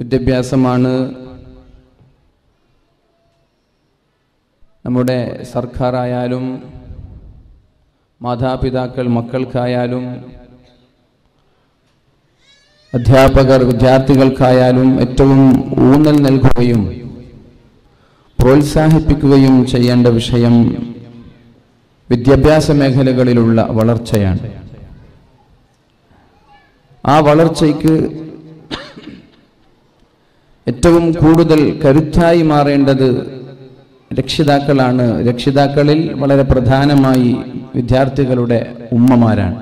വിദ്യാഭ്യാസമാണ് നമ്മുടെ സർക്കാരായാലും മാതാപിതാക്കൾ മക്കൾക്കായാലും അധ്യാപകർ വിദ്യാർത്ഥികൾക്കായാലും ഏറ്റവും ഊന്നൽ നൽകുകയും പ്രോത്സാഹിപ്പിക്കുകയും ചെയ്യേണ്ട വിഷയം വിദ്യാഭ്യാസ മേഖലകളിലുള്ള വളർച്ചയാണ് ആ വളർച്ചയ്ക്ക് ഏറ്റവും കൂടുതൽ കരുത്തായി മാറേണ്ടത് രക്ഷിതാക്കളാണ് രക്ഷിതാക്കളിൽ വളരെ പ്രധാനമായി വിദ്യാർത്ഥികളുടെ ഉമ്മമാരാണ്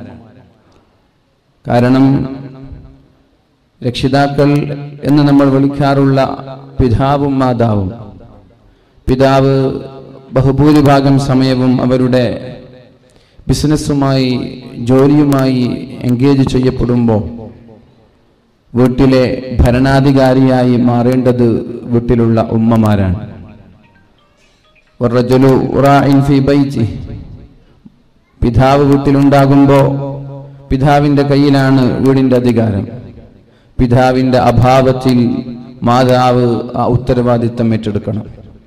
കാരണം രക്ഷിതാക്കൾ എന്ന് നമ്മൾ വിളിക്കാറുള്ള പിതാവും മാതാവും പിതാവ് ബഹുഭൂരിഭാഗം സമയവും അവരുടെ ബിസിനസ്സുമായി ജോലിയുമായി എൻഗേജ് ചെയ്യപ്പെടുമ്പോൾ വീട്ടിലെ ഭരണാധികാരിയായി മാറേണ്ടത് വീട്ടിലുള്ള ഉമ്മമാരാണ് വറജുലു റാഇൻ ഫീ ബൈത്തി. പിതാവ് വീട്ടിലുണ്ടാകുമ്പോൾ പിതാവിന്റെ കയ്യിലാണ് വീടിന്റെ അധികാരം പിതാവിന്റെ അഭാവത്തിൽ മാതാവ് ആ ഉത്തരവാദിത്തം ഏറ്റെടുക്കണം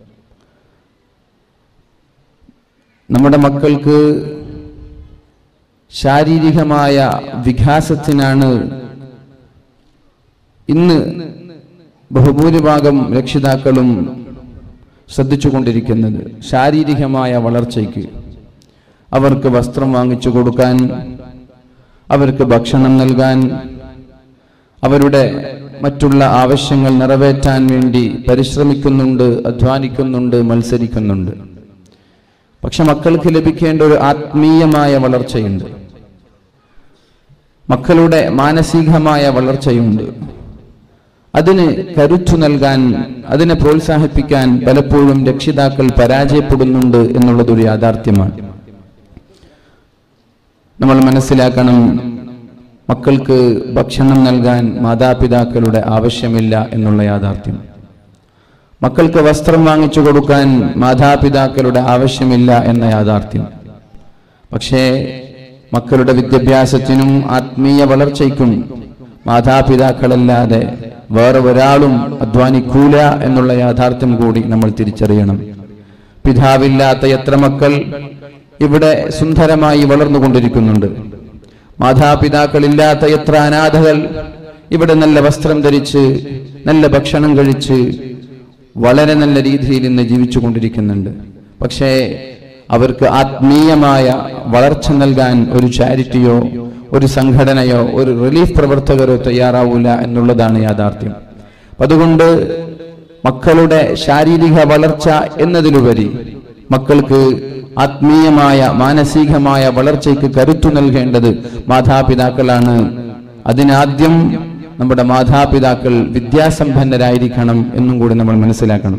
നമ്മുടെ മക്കൾക്ക് ശാരീരികമായ വികാസത്തിനാണ് ഇന്ന് ബഹുഭൂരിഭാഗം രക്ഷിതാക്കളും ശ്രദ്ധിച്ചുകൊണ്ടിരിക്കുന്നത് ശാരീരികമായ വളർച്ചയ്ക്ക് അവർക്ക് വസ്ത്രം വാങ്ങിച്ചു കൊടുക്കാൻ അവർക്ക് ഭക്ഷണം നൽകാൻ അവരുടെ മറ്റുള്ള ആവശ്യങ്ങൾ നിറവേറ്റാൻ വേണ്ടി പരിശ്രമിക്കുന്നുണ്ട് അധ്വാനിക്കുന്നുണ്ട് മത്സരിക്കുന്നുണ്ട് പക്ഷെ മക്കൾക്ക് ലഭിക്കേണ്ട ഒരു ആത്മീയമായ വളർച്ചയുണ്ട് മക്കളുടെ മാനസികമായ വളർച്ചയുണ്ട് അതിന് കരുത്തു നൽകാൻ അതിനെ പ്രോത്സാഹിപ്പിക്കാൻ പലപ്പോഴും രക്ഷിതാക്കൾ പരാജയപ്പെടുന്നുണ്ട് എന്നുള്ളതൊരു യാഥാർത്ഥ്യമാണ് നമ്മൾ മനസ്സിലാക്കണം മക്കൾക്ക് ഭക്ഷണം നൽകാൻ മാതാപിതാക്കളുടെ ആവശ്യമില്ല എന്നുള്ള യാഥാർത്ഥ്യം മക്കൾക്ക് വസ്ത്രം വാങ്ങിച്ചു കൊടുക്കാൻ മാതാപിതാക്കളുടെ ആവശ്യമില്ല എന്ന യാഥാർത്ഥ്യം പക്ഷേ മക്കളുടെ വിദ്യാഭ്യാസത്തിനും ആത്മീയ വളർച്ചയ്ക്കും മാതാപിതാക്കളല്ലാതെ വേറെ ഒരാളും അധ്വാനിക്കൂല എന്നുള്ള യാഥാർത്ഥ്യം കൂടി നമ്മൾ തിരിച്ചറിയണം പിതാവില്ലാത്ത എത്ര മക്കൾ ഇവിടെ സുന്ദരമായി വളർന്നുകൊണ്ടിരിക്കുന്നുണ്ട് മാതാപിതാക്കളില്ലാത്ത എത്ര അനാഥകൾ ഇവിടെ നല്ല വസ്ത്രം ധരിച്ച് നല്ല ഭക്ഷണം കഴിച്ച് വളരെ നല്ല രീതിയിൽ ഇന്ന് ജീവിച്ചു കൊണ്ടിരിക്കുന്നുണ്ട് പക്ഷേ അവർക്ക് ആത്മീയമായ വളർച്ച നൽകാൻ ഒരു ചാരിറ്റിയോ ഒരു സംഘടനയോ ഒരു റിലീഫ് പ്രവർത്തകരോ തയ്യാറാവൂല എന്നുള്ളതാണ് യാഥാർത്ഥ്യം അപ്പൊ അതുകൊണ്ട് മക്കളുടെ ശാരീരിക വളർച്ച എന്നതിലുപരി മക്കൾക്ക് ആത്മീയമായ മാനസികമായ വളർച്ചയ്ക്ക് കരുത്തു നൽകേണ്ടത് മാതാപിതാക്കളാണ് അതിനാദ്യം നമ്മുടെ മാതാപിതാക്കൾ വിദ്യാസമ്പന്നരായിരിക്കണം എന്നും കൂടി നമ്മൾ മനസ്സിലാക്കണം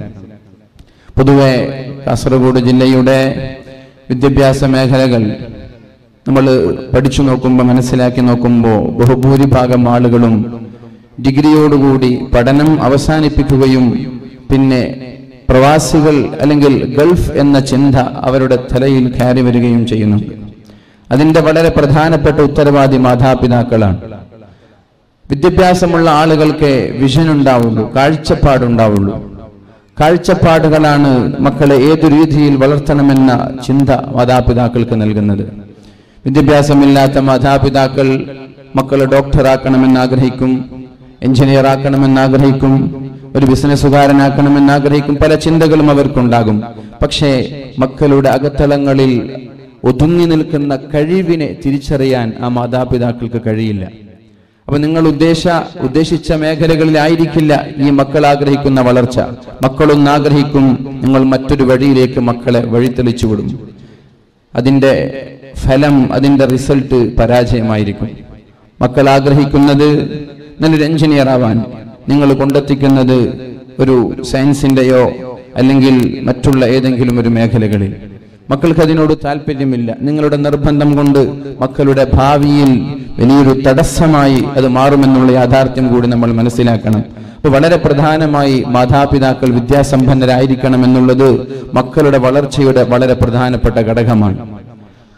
പൊതുവെ കാസർഗോഡ് ജില്ലയുടെ വിദ്യാഭ്യാസ മേഖലകൾ നമ്മൾ പഠിച്ചു നോക്കുമ്പോൾ മനസ്സിലാക്കി നോക്കുമ്പോൾ ബഹുഭൂരിഭാഗം ആളുകളും ഡിഗ്രിയോടുകൂടി പഠനം അവസാനിപ്പിക്കുകയും പിന്നെ പ്രവാസികൾ അല്ലെങ്കിൽ ഗൾഫ് എന്ന ചിന്ത അവരുടെ തലയിൽ കയറി വരികയും ചെയ്യുന്നുണ്ട് അതിന്റെ വളരെ പ്രധാനപ്പെട്ട ഉത്തരവാദി മാതാപിതാക്കളാണ് വിദ്യാഭ്യാസമുള്ള ആളുകൾക്ക് വിഷൻ ഉണ്ടാവുള്ളൂ കാഴ്ചപ്പാടുണ്ടാവുള്ളൂ കാഴ്ചപ്പാടുകളാണ് മക്കളെ ഏതു രീതിയിൽ വളർത്തണമെന്ന ചിന്ത മാതാപിതാക്കൾക്ക് നൽകുന്നത് വിദ്യാഭ്യാസമില്ലാത്ത മാതാപിതാക്കൾ മക്കളെ ഡോക്ടറാക്കണമെന്ന് ആഗ്രഹിക്കും എഞ്ചിനീയർ ആക്കണമെന്ന് ആഗ്രഹിക്കും ഒരു ബിസിനസ്സുകാരനാക്കണമെന്ന് ആഗ്രഹിക്കും പല ചിന്തകളും അവർക്കുണ്ടാകും പക്ഷേ മക്കളുടെ അകത്തളങ്ങളിൽ ഒതുങ്ങി നിൽക്കുന്ന കഴിവിനെ തിരിച്ചറിയാൻ ആ മാതാപിതാക്കൾക്ക് കഴിയില്ല അപ്പൊ നിങ്ങൾ ഉദ്ദേശ ഉദ്ദേശിച്ച മേഖലകളിലായിരിക്കില്ല ഈ മക്കൾ ആഗ്രഹിക്കുന്ന വളർച്ച മക്കളൊന്ന് ആഗ്രഹിക്കും നിങ്ങൾ മറ്റൊരു വഴിയിലേക്ക് മക്കളെ വഴിതെളിച്ചു വിടും അതിന്റെ ഫലം അതിന്റെ റിസൾട്ട് പരാജയമായിരിക്കും മക്കൾ ആഗ്രഹിക്കുന്നത് നല്ലൊരു എഞ്ചിനീയർ ആവാൻ നിങ്ങൾ കൊണ്ടെത്തിക്കുന്നത് ഒരു സയൻസിന്റെയോ അല്ലെങ്കിൽ മറ്റുള്ള ഏതെങ്കിലും ഒരു മേഖലകളിൽ മക്കൾക്ക് അതിനോട് താല്പര്യമില്ല നിങ്ങളുടെ നിർബന്ധം കൊണ്ട് മക്കളുടെ ഭാവിയിൽ വലിയൊരു തടസ്സമായി അത് മാറുമെന്നുള്ള യാഥാർത്ഥ്യം കൂടി നമ്മൾ മനസ്സിലാക്കണം അപ്പൊ വളരെ പ്രധാനമായി മാതാപിതാക്കൾ വിദ്യാസമ്പന്നരായിരിക്കണം എന്നുള്ളത് മക്കളുടെ വളർച്ചയുടെ വളരെ പ്രധാനപ്പെട്ട ഘടകമാണ്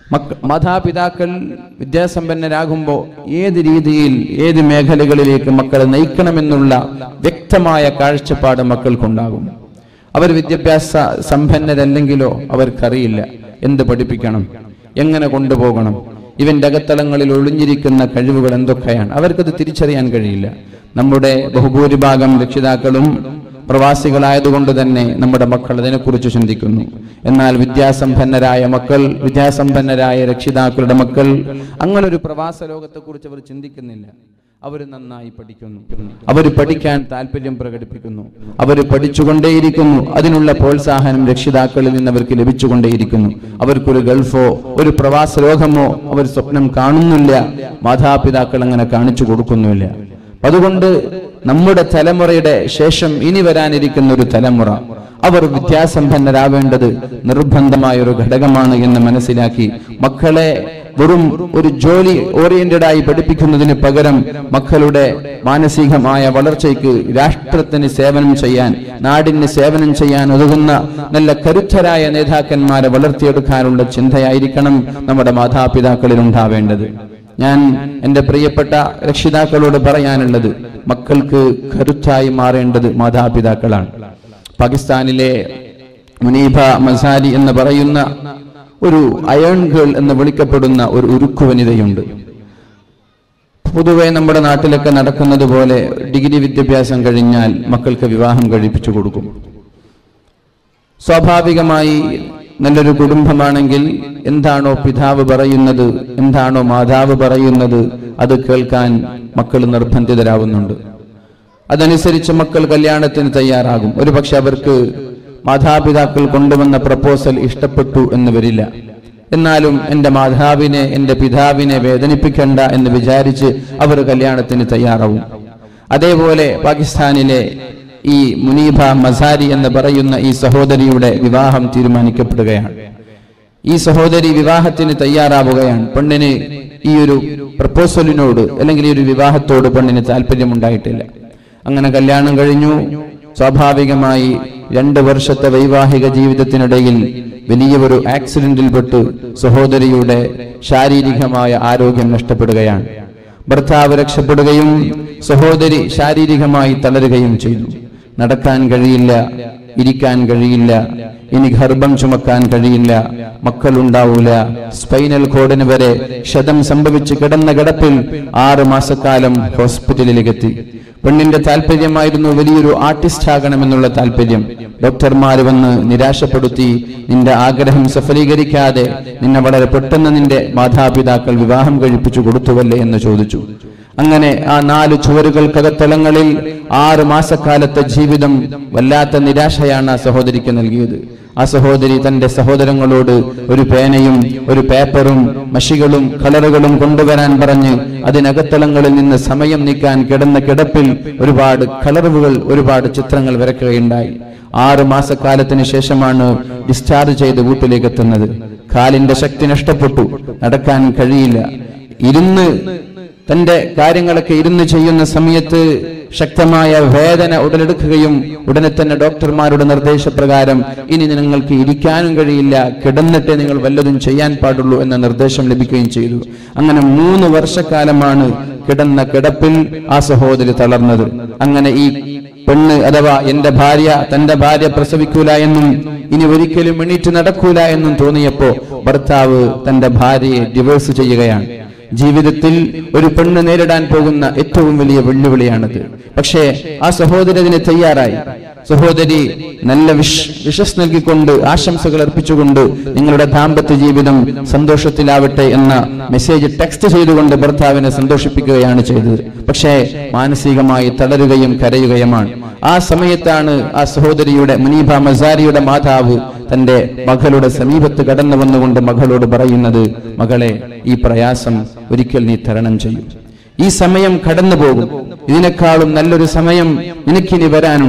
മക്ക മാതാപിതാക്കൾ വിദ്യാസമ്പന്നരാകുമ്പോൾ ഏത് രീതിയിൽ ഏത് മേഖലകളിലേക്ക് മക്കളെ നയിക്കണമെന്നുള്ള വ്യക്തമായ കാഴ്ചപ്പാട് മക്കൾക്കുണ്ടാകും അവർ വിദ്യാഭ്യാസ സമ്പന്നരല്ലെങ്കിലോ അവർക്കറിയില്ല എന്ത് പഠിപ്പിക്കണം എങ്ങനെ കൊണ്ടുപോകണം ഇവന്റെ അകത്തളങ്ങളിൽ ഒളിഞ്ഞിരിക്കുന്ന കഴിവുകൾ എന്തൊക്കെയാണ് അവർക്കത് തിരിച്ചറിയാൻ കഴിയില്ല നമ്മുടെ ബഹുഭൂരിഭാഗം രക്ഷിതാക്കളും പ്രവാസികളായതുകൊണ്ട് തന്നെ നമ്മുടെ മക്കൾ അതിനെക്കുറിച്ച് ചിന്തിക്കുന്നു എന്നാൽ വിദ്യാസമ്പന്നരായ മക്കൾ വിദ്യാസമ്പന്നരായ രക്ഷിതാക്കളുടെ മക്കൾ അങ്ങനെ ഒരു പ്രവാസ ലോകത്തെക്കുറിച്ച് അവർ ചിന്തിക്കുന്നില്ല അവർ നന്നായി പഠിക്കുന്നു അവർ പഠിക്കാൻ താല്പര്യം പ്രകടിപ്പിക്കുന്നു അവർ പഠിച്ചുകൊണ്ടേയിരിക്കുന്നു അതിനുള്ള പ്രോത്സാഹനം രക്ഷിതാക്കളിൽ നിന്ന് അവർക്ക് ലഭിച്ചുകൊണ്ടേയിരിക്കുന്നു അവർക്കൊരു ഗൾഫോ ഒരു പ്രവാസ ലോകമോ അവർ സ്വപ്നം കാണുന്നില്ല മാതാപിതാക്കൾ അങ്ങനെ കാണിച്ചു കൊടുക്കുന്നുമില്ല അതുകൊണ്ട് നമ്മുടെ തലമുറയുടെ ശേഷം ഇനി വരാനിരിക്കുന്ന ഒരു തലമുറ അവർ വിദ്യാസമ്പന്നരാവേണ്ടത് നിർബന്ധമായ ഒരു ഘടകമാണ് എന്ന് മനസ്സിലാക്കി മക്കളെ വെറും ഒരു ജോലി ഓറിയന്റഡ് ആയി പഠിപ്പിക്കുന്നതിന് പകരം മക്കളുടെ മാനസികമായ വളർച്ചയ്ക്ക് രാഷ്ട്രത്തിന് സേവനം ചെയ്യാൻ നാടിന് സേവനം ചെയ്യാൻ ഒതുങ്ങുന്ന നല്ല കരുത്തരായ നേതാക്കന്മാരെ വളർത്തിയെടുക്കാനുള്ള ചിന്തയായിരിക്കണം നമ്മുടെ മാതാപിതാക്കളിൽ ഉണ്ടാവേണ്ടത് ഞാൻ എൻ്റെ പ്രിയപ്പെട്ട രക്ഷിതാക്കളോട് പറയാനുള്ളത് മക്കൾക്ക് കരുത്തായി മാറേണ്ടത് മാതാപിതാക്കളാണ് പാകിസ്ഥാനിലെ മുനീബ മസാരി എന്ന് പറയുന്ന ഒരു അയൺ ഗേൾ എന്ന് വിളിക്കപ്പെടുന്ന ഒരു ഉരുക്കു വനിതയുണ്ട് പൊതുവെ നമ്മുടെ നാട്ടിലൊക്കെ നടക്കുന്നത് പോലെ ഡിഗ്രി വിദ്യാഭ്യാസം കഴിഞ്ഞാൽ മക്കൾക്ക് വിവാഹം കഴിപ്പിച്ചു കൊടുക്കും സ്വാഭാവികമായി നല്ലൊരു കുടുംബമാണെങ്കിൽ എന്താണോ പിതാവ് പറയുന്നത് എന്താണോ മാതാവ് പറയുന്നത് അത് കേൾക്കാൻ മക്കൾ നിർബന്ധിതരാവുന്നുണ്ട് അതനുസരിച്ച് മക്കൾ കല്യാണത്തിന് തയ്യാറാകും ഒരുപക്ഷെ അവർക്ക് മാതാപിതാക്കൾ കൊണ്ടുവന്ന പ്രപ്പോസൽ ഇഷ്ടപ്പെട്ടു എന്ന് വരില്ല എന്നാലും എൻ്റെ മാതാവിനെ എൻ്റെ പിതാവിനെ വേദനിപ്പിക്കണ്ട എന്ന് വിചാരിച്ച് അവർ കല്യാണത്തിന് തയ്യാറാവും അതേപോലെ പാകിസ്ഥാനിലെ ഈ മുനീബ മസാരി എന്ന് പറയുന്ന ഈ സഹോദരിയുടെ വിവാഹം തീരുമാനിക്കപ്പെടുകയാണ് ഈ സഹോദരി വിവാഹത്തിന് തയ്യാറാവുകയാണ് പെണ്ണിന് ഈ ഒരു പ്രപ്പോസലിനോട് അല്ലെങ്കിൽ ഈ ഒരു വിവാഹത്തോട് പെണ്ണിന് താല്പര്യമുണ്ടായിട്ടില്ല അങ്ങനെ കല്യാണം കഴിഞ്ഞു സ്വാഭാവികമായി രണ്ട് വർഷത്തെ വൈവാഹിക ജീവിതത്തിനിടയിൽ വലിയ ഒരു ആക്സിഡന്റിൽപ്പെട്ട് സഹോദരിയുടെ ശാരീരികമായ ആരോഗ്യം നഷ്ടപ്പെടുകയാണ് ഭർത്താവ് രക്ഷപ്പെടുകയും സഹോദരി ശാരീരികമായി തളരുകയും ചെയ്തു നടക്കാൻ കഴിയില്ല ഇരിക്കാൻ കഴിയില്ല ഇനി ഗർഭം ചുമക്കാൻ കഴിയില്ല മക്കളുണ്ടാവൂല സ്പൈനൽ കോഡിന് വരെ ക്ഷതം സംഭവിച്ച് കിടന്ന കിടപ്പിൽ ആറ് മാസക്കാലം ഹോസ്പിറ്റലിലേക്ക് എത്തി പെണ്ണിന്റെ താല്പര്യമായിരുന്നു വലിയൊരു ആർട്ടിസ്റ്റ് ആകണമെന്നുള്ള താല്പര്യം ഡോക്ടർമാർ വന്ന് നിരാശപ്പെടുത്തി നിന്റെ ആഗ്രഹം സഫലീകരിക്കാതെ നിന്നെ വളരെ പെട്ടെന്ന് നിന്റെ മാതാപിതാക്കൾ വിവാഹം കഴിപ്പിച്ചു കൊടുത്തുവല്ലേ എന്ന് ചോദിച്ചു അങ്ങനെ ആ നാല് ചുവരുകൾക്കകത്തളങ്ങളിൽ ആറ് മാസക്കാലത്തെ ജീവിതം വല്ലാത്ത നിരാശയാണ് ആ സഹോദരിക്ക് നൽകിയത് ആ സഹോദരി തന്റെ സഹോദരങ്ങളോട് ഒരു പേനയും ഒരു പേപ്പറും മഷികളും കളറുകളും കൊണ്ടുവരാൻ പറഞ്ഞ് അതിനകത്തളങ്ങളിൽ നിന്ന് സമയം നീക്കാൻ കിടന്ന കിടപ്പിൽ ഒരുപാട് കളറുകൾ ഒരുപാട് ചിത്രങ്ങൾ വരയ്ക്കുകയുണ്ടായി ആറ് മാസക്കാലത്തിന് ശേഷമാണ് ഡിസ്ചാർജ് ചെയ്ത് വീട്ടിലേക്ക് എത്തുന്നത് കാലിന്റെ ശക്തി നഷ്ടപ്പെട്ടു നടക്കാൻ കഴിയില്ല ഇരുന്ന് തന്റെ കാര്യങ്ങളൊക്കെ ഇരുന്ന് ചെയ്യുന്ന സമയത്ത് ശക്തമായ വേദന ഉടലെടുക്കുകയും ഉടനെ തന്നെ ഡോക്ടർമാരുടെ നിർദ്ദേശപ്രകാരം ഇനി നിങ്ങൾക്ക് ഇരിക്കാനും കഴിയില്ല കിടന്നിട്ടേ നിങ്ങൾ വല്ലതും ചെയ്യാൻ പാടുള്ളൂ എന്ന നിർദ്ദേശം ലഭിക്കുകയും ചെയ്തു അങ്ങനെ മൂന്ന് വർഷക്കാലമാണ് കിടന്ന കിടപ്പിൽ ആ സഹോദരി തളർന്നത് അങ്ങനെ ഈ പെണ്ണ് അഥവാ എന്റെ ഭാര്യ തന്റെ ഭാര്യ പ്രസവിക്കൂല എന്നും ഇനി ഒരിക്കലും എണീറ്റ് നടക്കൂല എന്നും തോന്നിയപ്പോ ഭർത്താവ് തന്റെ ഭാര്യയെ ഡിവോഴ്സ് ചെയ്യുകയാണ് ജീവിതത്തിൽ ഒരു പെണ്ണ് നേരിടാൻ പോകുന്ന ഏറ്റവും വലിയ വെല്ലുവിളിയാണത് പക്ഷേ ആ സഹോദരി അതിന് തയ്യാറായി സഹോദരി നല്ല വിഷ് വിശ്വസ് നൽകിക്കൊണ്ട് ആശംസകൾ അർപ്പിച്ചുകൊണ്ട് നിങ്ങളുടെ ദാമ്പത്യ ജീവിതം സന്തോഷത്തിലാവട്ടെ എന്ന മെസ്സേജ് ടെക്സ്റ്റ് ചെയ്തുകൊണ്ട് ഭർത്താവിനെ സന്തോഷിപ്പിക്കുകയാണ് ചെയ്തത് പക്ഷേ മാനസികമായി തളരുകയും കരയുകയുമാണ് ആ സമയത്താണ് ആ സഹോദരിയുടെ മുനീബ മസാരിയുടെ മാതാവ് തന്റെ മകളുടെ സമീപത്ത് കടന്നു വന്നുകൊണ്ട് മകളോട് പറയുന്നത് മകളെ ഈ പ്രയാസം ഒരിക്കൽ നീ തരണം ചെയ്യും ഈ സമയം കടന്നു പോകും ഇതിനേക്കാളും നല്ലൊരു സമയം നിനക്കിനി വരാനുണ്ട്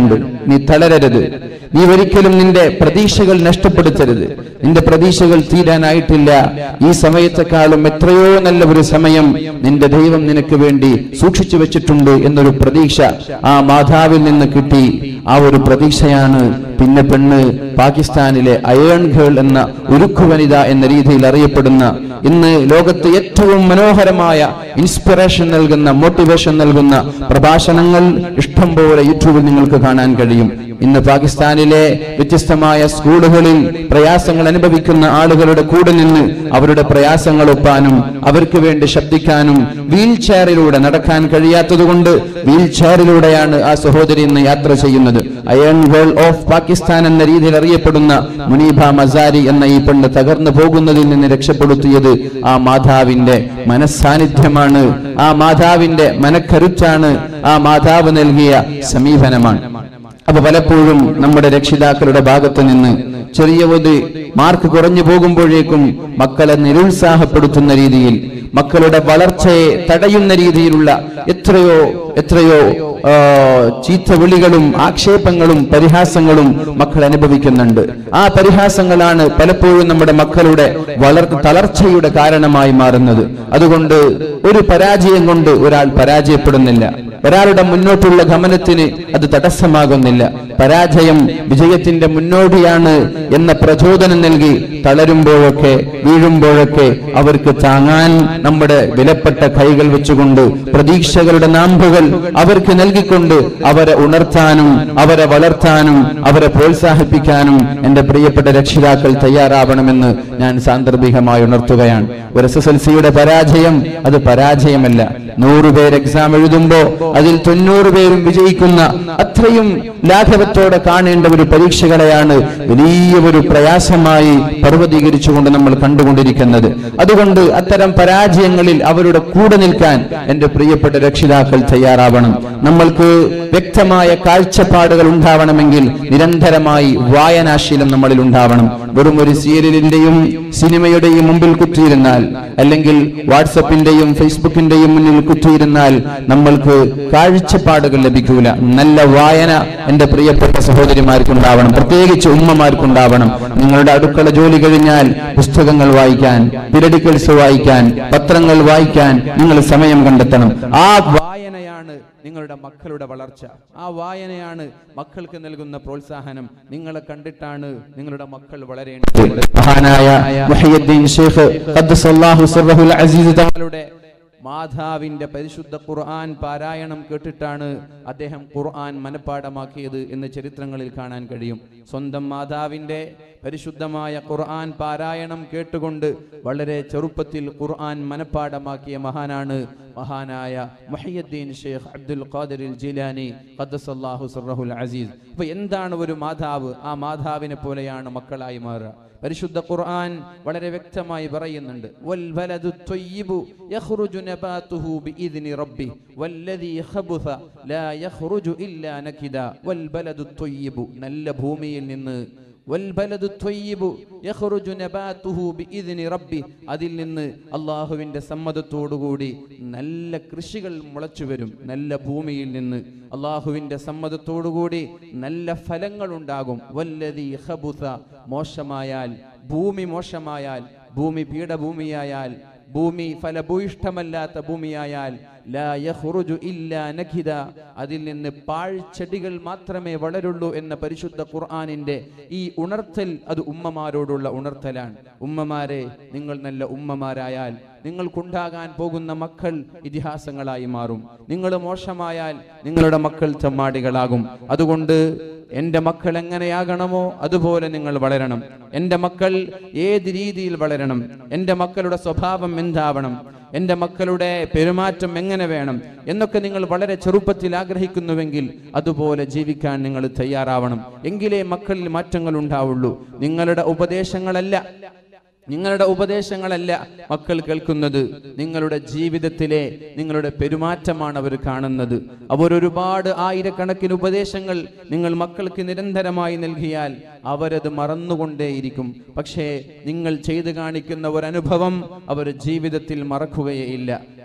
നീ തളരരുത് നീ ഒരിക്കലും നിന്റെ പ്രതീക്ഷകൾ നഷ്ടപ്പെടുത്തരുത് നിന്റെ പ്രതീക്ഷകൾ തീരാനായിട്ടില്ല ഈ സമയത്തെക്കാളും എത്രയോ നല്ല ഒരു സമയം നിന്റെ ദൈവം നിനക്ക് വേണ്ടി സൂക്ഷിച്ചു വെച്ചിട്ടുണ്ട് എന്നൊരു പ്രതീക്ഷ ആ മാതാവിൽ നിന്ന് കിട്ടി ആ ഒരു പ്രതീക്ഷയാണ് പിന്നെ പെണ്ണ് പാകിസ്ഥാനിലെ അയേൺ ഗേൾ എന്ന ഉരുക്കുവനിത എന്ന രീതിയിൽ അറിയപ്പെടുന്ന ഇന്ന് ലോകത്ത് ഏറ്റവും മനോഹരമായ ഇൻസ്പിറേഷൻ നൽകുന്ന മോട്ടിവേഷൻ നൽകുന്ന പ്രഭാഷണങ്ങൾ ഇഷ്ടം പോലെ യൂട്യൂബിൽ നിങ്ങൾക്ക് കാണാൻ കഴിയും ഇന്ന് പാകിസ്ഥാനിലെ വ്യത്യസ്തമായ സ്കൂളുകളിൽ പ്രയാസങ്ങൾ അനുഭവിക്കുന്ന ആളുകളുടെ കൂടെ നിന്ന് അവരുടെ പ്രയാസങ്ങൾ ഒപ്പാനും അവർക്ക് വേണ്ടി ശബ്ദിക്കാനും വീൽ ചെയറിലൂടെ നടക്കാൻ കഴിയാത്തതുകൊണ്ട് വീൽ ചെയറിലൂടെയാണ് ആ സഹോദരി ഇന്ന് യാത്ര ചെയ്യുന്നത് അയൺ വേൾ ഓഫ് പാകിസ്ഥാൻ എന്ന രീതിയിൽ അറിയപ്പെടുന്ന മുനീബ മസാരി എന്ന ഈ പെണ്ണ് തകർന്നു പോകുന്നതിൽ നിന്ന് രക്ഷപ്പെടുത്തിയത് ആ മാതാവിന്റെ മനസ്സാന്നിധ്യമാണ് ആ മാതാവിന്റെ മനക്കരുത്താണ് ആ മാതാവ് നൽകിയ സമീപനമാണ് അപ്പൊ പലപ്പോഴും നമ്മുടെ രക്ഷിതാക്കളുടെ ഭാഗത്ത് നിന്ന് ചെറിയ ഒരു മാർക്ക് കുറഞ്ഞു പോകുമ്പോഴേക്കും മക്കളെ നിരുത്സാഹപ്പെടുത്തുന്ന രീതിയിൽ മക്കളുടെ വളർച്ചയെ തടയുന്ന രീതിയിലുള്ള എത്രയോ എത്രയോ ആ, ചീത്ത വിളികളും ആക്ഷേപങ്ങളും പരിഹാസങ്ങളും മക്കൾ അനുഭവിക്കുന്നുണ്ട് ആ പരിഹാസങ്ങളാണ് പലപ്പോഴും നമ്മുടെ മക്കളുടെ വളർ തളർച്ചയുടെ കാരണമായി മാറുന്നത് അതുകൊണ്ട് ഒരു പരാജയം കൊണ്ട് ഒരാൾ പരാജയപ്പെടുന്നില്ല ഒരാളുടെ മുന്നോട്ടുള്ള ഗമനത്തിന് അത് തടസ്സമാകുന്നില്ല പരാജയം വിജയത്തിന്റെ മുന്നോടിയാണ് എന്ന പ്രചോദനം നൽകി തളരുമ്പോഴൊക്കെ വീഴുമ്പോഴൊക്കെ അവർക്ക് താങ്ങാൻ നമ്മുടെ വിലപ്പെട്ട കൈകൾ വെച്ചുകൊണ്ട് പ്രതീക്ഷകളുടെ നാമ്പുകൾ അവർക്ക് നൽകിക്കൊണ്ട് അവരെ ഉണർത്താനും അവരെ വളർത്താനും അവരെ പ്രോത്സാഹിപ്പിക്കാനും എന്റെ പ്രിയപ്പെട്ട രക്ഷിതാക്കൾ തയ്യാറാവണമെന്ന് ഞാൻ സാന്ദർഭികമായി ഉണർത്തുകയാണ് ഒരു എസ് എസ് എൽ സിയുടെ പരാജയം അത് പരാജയമല്ല നൂറ് പേര് എക്സാം എഴുതുമ്പോ അതിൽ തൊണ്ണൂറ് പേരും വിജയിക്കുന്ന അത്രയും ലാഘവത്തോടെ കാണേണ്ട ഒരു പരീക്ഷകളെയാണ് വലിയ ഒരു പ്രയാസമായി പർവ്വതീകരിച്ചുകൊണ്ട് നമ്മൾ കണ്ടുകൊണ്ടിരിക്കുന്നത് അതുകൊണ്ട് അത്തരം പരാജയങ്ങളിൽ അവരുടെ കൂടെ നിൽക്കാൻ എന്റെ പ്രിയപ്പെട്ട രക്ഷിതാക്കൾ തയ്യാറാവണം നമ്മൾക്ക് വ്യക്തമായ കാഴ്ചപ്പാടുകൾ ഉണ്ടാവണമെങ്കിൽ നിരന്തരമായി വായനാശീലം നമ്മളിൽ ഉണ്ടാവണം വെറും ഒരു സീരിയലിന്റെയും സിനിമയുടെയും മുമ്പിൽ കുത്തിയിരുന്നാൽ അല്ലെങ്കിൽ വാട്സപ്പിന്റെയും ഫേസ്ബുക്കിന്റെയും മുന്നിൽ കുത്തിയിരുന്നാൽ നമ്മൾക്ക് കാഴ്ചപ്പാടുകൾ ലഭിക്കൂല നല്ല വായന എന്റെ പ്രിയപ്പെട്ട സഹോദരിമാർക്കുണ്ടാവണം പ്രത്യേകിച്ച് ഉമ്മമാർക്കുണ്ടാവണം നിങ്ങളുടെ അടുക്കള ജോലി കഴിഞ്ഞാൽ പുസ്തകങ്ങൾ വായിക്കാൻ പിരടിക്കൽസ് വായിക്കാൻ പത്രങ്ങൾ വായിക്കാൻ നിങ്ങൾ സമയം കണ്ടെത്തണം ആ വായനയാണ് നിങ്ങളുടെ മക്കളുടെ വളർച്ച ആ വായനയാണ് മക്കൾക്ക് നൽകുന്ന പ്രോത്സാഹനം നിങ്ങളെ കണ്ടിട്ടാണ് നിങ്ങളുടെ മക്കൾ വളരേണ്ടത് മഹാനായ മുഹയ്യദ്ദീൻ ഷേഖ് ഖദ്ദസല്ലാഹു സിർറഹുൽ അസീസ് തങ്ങളുടെ മാതാവിന്റെ പരിശുദ്ധ ഖുർആൻ പാരായണം കേട്ടിട്ടാണ് അദ്ദേഹം ഖുർആൻ മനഃപ്പാടമാക്കിയത് എന്ന് ചരിത്രങ്ങളിൽ കാണാൻ കഴിയും സ്വന്തം മാതാവിന്റെ പരിശുദ്ധമായ ഖുർആൻ പാരായണം കേട്ടുകൊണ്ട് വളരെ ചെറുപ്പത്തിൽ ഖുർആൻ മനഃപ്പാടമാക്കിയ മഹാനാണ് മഹാനായ മുഹയ്യദ്ദീൻ ഷെയ്ഖ് അബ്ദുൽ ഖാദിർ ജിലാനി ഖദ്ദസല്ലാഹു സിർറഹുൽ അസീസ് അപ്പൊ എന്താണ് ഒരു മാതാവ് ആ മാതാവിനെ പോലെയാണ് മക്കളായി മാറുക പരിശുദ്ധ ഖുർആൻ വളരെ വ്യക്തമായി പറയുന്നുണ്ട് വൽ വലദു ത്വയ്യിബു യഖ്റുജു നബാതുഹു ബിഇذن റബ്ബി വല്ലദീ ഖബുസ ലാ യഖ്റുജു ഇല്ലാ നകിദ വൽ ബലദു ത്വയ്യിബു നല്ല ഭൂമിയിൽ നിന്ന് വൽബലദു ത്വയ്യിബു യഖ്റുജു നബാതുഹു ബിഇذن റബ്ബി അതിൽ നിന്ന് അള്ളാഹുവിന്റെ സമ്മതത്തോടുകൂടി നല്ല കൃഷികൾ മുളച്ചു വരും നല്ല ഭൂമിയിൽ നിന്ന് അള്ളാഹുവിന്റെ സമ്മതത്തോടുകൂടി നല്ല ഫലങ്ങൾ ഉണ്ടാകും വല്ലദീ ഖബുസ മോശമായാൽ ഭൂമി മോശമായാൽ ഭൂമി പീഠഭൂമിയായാൽ ഭൂമി ഫലഭൂയിഷ്ടമല്ലാത്ത ഭൂമിയായാൽ ലാ യഖ്റുജു ഇല്ലാ നഖിദ അതിൽ നിന്ന് പാഴ്ചെടികൾ മാത്രമേ വളരുള്ളൂ എന്ന പരിശുദ്ധ ഖുർആനിന്റെ ഈ ഉണർത്തൽ അത് ഉമ്മമാരോടുള്ള ഉണർത്തലാണ് ഉമ്മമാരെ നിങ്ങൾ നല്ല ഉമ്മമാരായാൽ നിങ്ങൾക്കുണ്ടാകാൻ പോകുന്ന മക്കൾ ഇതിഹാസങ്ങളായി മാറും നിങ്ങൾ മോശമായാൽ നിങ്ങളുടെ മക്കൾ ചമ്മാടികളാകും അതുകൊണ്ട് എൻ്റെ മക്കൾ എങ്ങനെയാകണമോ അതുപോലെ നിങ്ങൾ വളരണം എൻ്റെ മക്കൾ ഏത് രീതിയിൽ വളരണം എൻ്റെ മക്കളുടെ സ്വഭാവം എന്താവണം എൻ്റെ മക്കളുടെ പെരുമാറ്റം എങ്ങനെ വേണം എന്നൊക്കെ നിങ്ങൾ വളരെ ചെറുപ്പത്തിൽ ആഗ്രഹിക്കുന്നുവെങ്കിൽ അതുപോലെ ജീവിക്കാൻ നിങ്ങൾ തയ്യാറാവണം എങ്കിലേ മക്കളിൽ മാറ്റങ്ങൾ ഉണ്ടാവുള്ളൂ നിങ്ങളുടെ ഉപദേശങ്ങളല്ല നിങ്ങളുടെ ഉപദേശങ്ങളല്ല മക്കൾ കേൾക്കുന്നത് നിങ്ങളുടെ ജീവിതത്തിലെ നിങ്ങളുടെ പെരുമാറ്റമാണ് അവർ കാണുന്നത് അവർ ഒരുപാട് ആയിരക്കണക്കിന് ഉപദേശങ്ങൾ നിങ്ങൾ മക്കൾക്ക് നിരന്തരമായി നൽകിയാൽ അവരത് മറന്നുകൊണ്ടേയിരിക്കും പക്ഷേ നിങ്ങൾ ചെയ്തു കാണിക്കുന്ന ഒരു അനുഭവം അവർ ജീവിതത്തിൽ മറക്കുകയേ ഇല്ല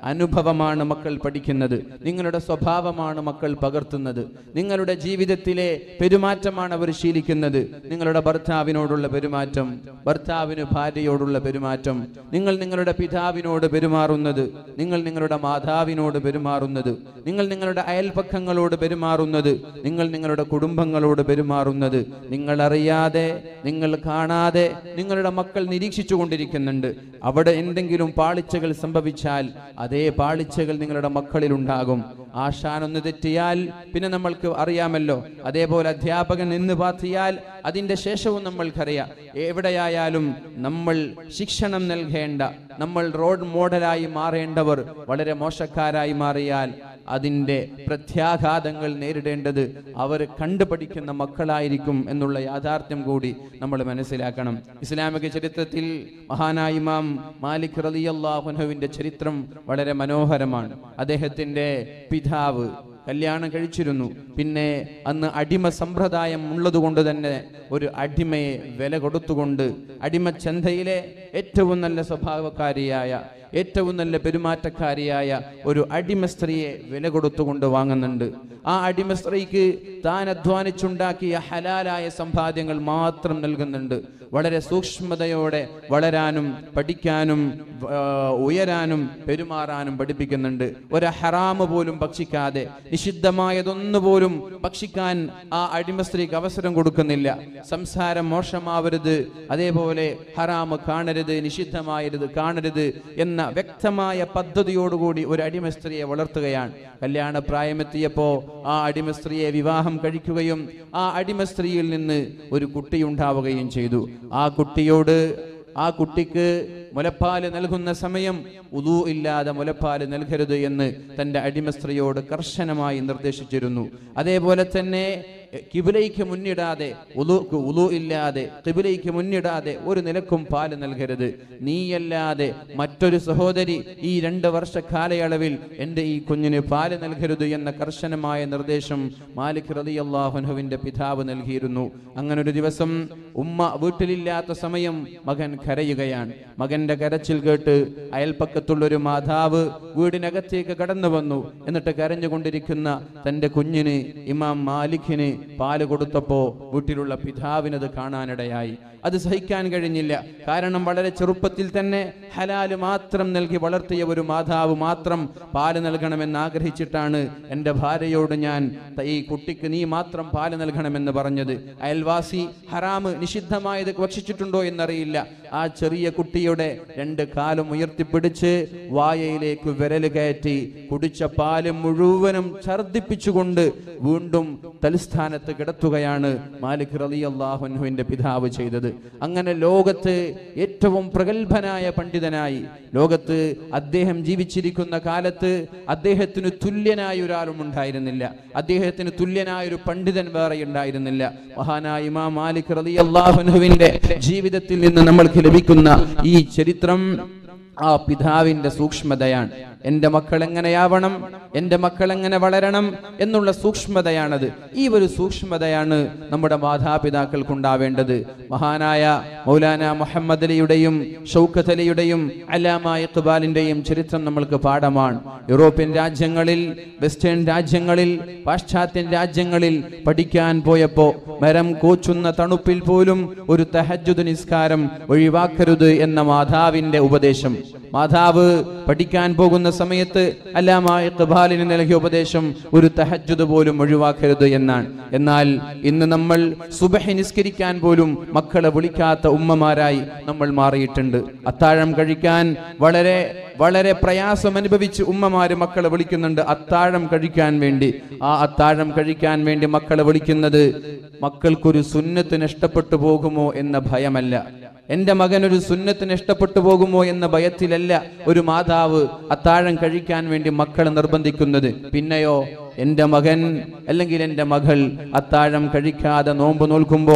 അനുഭവമാണ് മക്കൾ പഠിക്കുന്നത് നിങ്ങളുടെ സ്വഭാവമാണ് മക്കൾ പകർത്തുന്നത് നിങ്ങളുടെ ജീവിതത്തിലെ പെരുമാറ്റമാണ് അവർ ശീലിക്കുന്നത് നിങ്ങളുടെ ഭർത്താവിനോടുള്ള പെരുമാറ്റം ഭർത്താവിന് ഭാര്യയോടുള്ള പെരുമാറ്റം നിങ്ങൾ നിങ്ങളുടെ പിതാവിനോട് പെരുമാറുന്നത് നിങ്ങൾ നിങ്ങളുടെ മാതാവിനോട് പെരുമാറുന്നത് നിങ്ങൾ നിങ്ങളുടെ അയൽപക്കങ്ങളോട് പെരുമാറുന്നത് നിങ്ങൾ നിങ്ങളുടെ കുടുംബങ്ങളോട് പെരുമാറുന്നത് നിങ്ങൾ അറിയാതെ നിങ്ങൾ കാണാതെ നിങ്ങളുടെ മക്കൾ നിരീക്ഷിച്ചു കൊണ്ടിരിക്കുന്നുണ്ട് അവിടെ എന്തെങ്കിലും പാളിച്ചകൾ സംഭവിച്ചാൽ അതേ പാളിച്ചകൾ നിങ്ങളുടെ മക്കളിൽ ഉണ്ടാകും ആശാനൊന്ന് തെറ്റിയാൽ പിന്നെ നമ്മൾക്ക് അറിയാമല്ലോ അതേപോലെ അധ്യാപകൻ നിന്ന് പാത്തിയാൽ അതിന്റെ ശേഷവും നമ്മൾക്കറിയാം എവിടെയായാലും നമ്മൾ ശിക്ഷണം നൽകേണ്ട നമ്മൾ റോഡ് മോഡലായി മാറേണ്ടവർ വളരെ മോശക്കാരായി മാറിയാൽ അതിൻ്റെ പ്രത്യാഘാതങ്ങൾ നേരിടേണ്ടത് അവർ കണ്ടുപഠിക്കുന്ന മക്കളായിരിക്കും എന്നുള്ള യാഥാർത്ഥ്യം കൂടി നമ്മൾ മനസ്സിലാക്കണം ഇസ്ലാമിക ചരിത്രത്തിൽ മഹാനായ ഇമാം മാലിക് റലിയല്ലാഹുനുവിന്റെ ചരിത്രം വളരെ മനോഹരമാണ് അദ്ദേഹത്തിന്റെ പിതാവ് കല്യാണം കഴിച്ചിരുന്നു പിന്നെ അന്ന് അടിമ സമ്പ്രദായം ഉള്ളതുകൊണ്ട് തന്നെ ഒരു അടിമയെ വില കൊടുത്തുകൊണ്ട് അടിമച്ചന്തയിലെ ഏറ്റവും നല്ല സ്വഭാവക്കാരിയായ ഏറ്റവും നല്ല പെരുമാറ്റക്കാരിയായ ഒരു അടിമ സ്ത്രീയെ വില കൊടുത്തുകൊണ്ട് വാങ്ങുന്നുണ്ട് ആ അടിമ സ്ത്രീക്ക് താൻ അധ്വാനിച്ചുണ്ടാക്കിയ ഹലാലായ സമ്പാദ്യങ്ങൾ മാത്രം നൽകുന്നുണ്ട് വളരെ സൂക്ഷ്മതയോടെ വളരാനും പഠിക്കാനും ആ, ഉയരാനും പെരുമാറാനും പഠിപ്പിക്കുന്നുണ്ട് ഒരു ഹറാമ് പോലും ഭക്ഷിക്കാതെ നിഷിദ്ധമായതൊന്നുപോലും ഭക്ഷിക്കാൻ ആ അടിമ സ്ത്രീക്ക് അവസരം കൊടുക്കുന്നില്ല സംസാരം മോശമാവരുത് അതേപോലെ ഹറാമ് കാണരുത് നിഷിദ്ധമായരുത് കാണരുത് എന്ന വ്യക്തമായ പദ്ധതിയോടുകൂടി ഒരു അടിമ സ്ത്രീയെ വളർത്തുകയാണ് കല്യാണ പ്രായമെത്തിയപ്പോ ആ അടിമ സ്ത്രീയെ വിവാഹം കഴിക്കുകയും ആ അടിമ സ്ത്രീയിൽ നിന്ന് ഒരു കുട്ടി ഉണ്ടാവുകയും ചെയ്തു ആ കുട്ടിയോട് ആ കുട്ടിക്ക് മുലപ്പാല് നൽകുന്ന സമയം ഉദു ഇല്ലാതെ മുലപ്പാല് നൽകരുത് എന്ന് തന്റെ അടിമ സ്ത്രീയോട് കർശനമായി നിർദ്ദേശിച്ചിരുന്നു അതേപോലെ തന്നെ കിബിലയ്ക്ക് മുന്നിടാതെ ഉദുക്ക് ഉദു ഇല്ലാതെ കിബിലയ്ക്ക് മുന്നിടാതെ ഒരു നിലക്കും പാല് നൽകരുത് നീയല്ലാതെ മറ്റൊരു സഹോദരി ഈ രണ്ട് വർഷ കാലയളവിൽ എൻ്റെ ഈ കുഞ്ഞിന് പാല് നൽകരുത് എന്ന കർശനമായ നിർദ്ദേശം മാലിക് റളിയല്ലാഹുവിന്റെ പിതാവ് നൽകിയിരുന്നു അങ്ങനെ ഒരു ദിവസം ഉമ്മ വീട്ടിലില്ലാത്ത സമയം മകൻ കരയുകയാണ് മകന്റെ കരച്ചിൽ കേട്ട് അയൽപ്പക്കത്തുള്ള ഒരു മാതാവ് വീടിനകത്തേക്ക് കടന്നു വന്നു എന്നിട്ട് കരഞ്ഞുകൊണ്ടിരിക്കുന്ന തന്റെ കുഞ്ഞിന് ഇമാം മാലിക്കിന് പാല് കൊടുത്തപ്പോ വീട്ടിലുള്ള പിതാവിനത് കാണാനിടയായി അത് സഹിക്കാൻ കഴിഞ്ഞില്ല കാരണം വളരെ ചെറുപ്പത്തിൽ തന്നെ ഹലാല് മാത്രം നൽകി വളർത്തിയ ഒരു മാതാവ് മാത്രം പാല് നൽകണമെന്ന് ആഗ്രഹിച്ചിട്ടാണ് എൻ്റെ ഭാര്യയോട് ഞാൻ ത- ഈ കുട്ടിക്ക് നീ മാത്രം പാല് നൽകണമെന്ന് പറഞ്ഞത് അയൽവാസി ഹറാമ് നിഷിദ്ധമായത് ഭക്ഷിച്ചിട്ടുണ്ടോ എന്നറിയില്ല ആ ചെറിയ കുട്ടിയുടെ രണ്ട് കാലും ഉയർത്തിപ്പിടിച്ച് വായയിലേക്ക് വിരല് കയറ്റി കുടിച്ച പാല് മുഴുവനും ഛർദിപ്പിച്ചുകൊണ്ട് വീണ്ടും തലസ്ഥാനത്ത് കിടത്തുകയാണ് മാലിക് റലി അള്ളാഹുവിന്റെ പിതാവ് ചെയ്തത് അങ്ങനെ ലോകത്ത് ഏറ്റവും പ്രഗത്ഭനായ പണ്ഡിതനായി ലോകത്ത് അദ്ദേഹം ജീവിച്ചിരിക്കുന്ന കാലത്ത് അദ്ദേഹത്തിന് തുല്യനായ ഒരാളും ഉണ്ടായിരുന്നില്ല അദ്ദേഹത്തിന് തുല്യനായ ഒരു പണ്ഡിതൻ വേറെ ഉണ്ടായിരുന്നില്ല മഹാനായ ഇമാം മാലിക് റലി അള്ളാഹുനുവിന്റെ ജീവിതത്തിൽ നിന്ന് നമ്മൾക്ക് ലഭിക്കുന്ന ഈ ചരിത്രം ആ പിതാവിന്റെ സൂക്ഷ്മതയാണ് എൻ്റെ മക്കൾ എങ്ങനെയാവണം എൻ്റെ മക്കൾ എങ്ങനെ വളരണം എന്നുള്ള സൂക്ഷ്മതയാണത് ഈ ഒരു സൂക്ഷ്മതയാണ് നമ്മുടെ മാതാപിതാക്കൾക്കുണ്ടാവേണ്ടത് മഹാനായ മൗലാന മുഹമ്മദ് അലിയുടെയും ഷൗക്കത്ത് അലിയുടെയും അലാമ ഇഖ്ബാലിന്റെയും ചരിത്രം നമ്മൾക്ക് പാഠമാണ് യൂറോപ്യൻ രാജ്യങ്ങളിൽ വെസ്റ്റേൺ രാജ്യങ്ങളിൽ പാശ്ചാത്യൻ രാജ്യങ്ങളിൽ പഠിക്കാൻ പോയപ്പോ മരം കോച്ചുന്ന തണുപ്പിൽ പോലും ഒരു തഹജുദ് നിസ്കാരം ഒഴിവാക്കരുത് എന്ന മാതാവിന്റെ ഉപദേശം മാതാവ് പഠിക്കാൻ പോകുന്ന സമയത്ത് അല്ലാമ ഇഖ്ബാലിന് നൽകിയ ഉപദേശം ഒരു തഹജുദ് പോലും ഒഴിവാക്കരുത് എന്നാണ് എന്നാൽ ഇന്ന് നമ്മൾ സുബഹി നിസ്കരിക്കാൻ പോലും മക്കളെ വിളിക്കാത്ത ഉമ്മമാരായി നമ്മൾ മാറിയിട്ടുണ്ട് അത്താഴം കഴിക്കാൻ വളരെ വളരെ പ്രയാസം അനുഭവിച്ച് ഉമ്മമാര് മക്കളെ വിളിക്കുന്നുണ്ട് അത്താഴം കഴിക്കാൻ വേണ്ടി ആ അത്താഴം കഴിക്കാൻ വേണ്ടി മക്കളെ വിളിക്കുന്നത് മക്കൾക്കൊരു സുന്നത്ത് നഷ്ടപ്പെട്ടു പോകുമോ എന്ന ഭയമല്ല എന്റെ മകൻ ഒരു സുന്നത്തിന് ഇഷ്ടപ്പെട്ടു പോകുമോ എന്ന ഭയത്തിലല്ല ഒരു മാതാവ് അത്താഴം കഴിക്കാൻ വേണ്ടി മക്കളെ നിർബന്ധിക്കുന്നത് പിന്നെയോ എന്റെ മകൻ അല്ലെങ്കിൽ എന്റെ മകൾ അത്താഴം കഴിക്കാതെ നോമ്പ് നോൽക്കുമ്പോ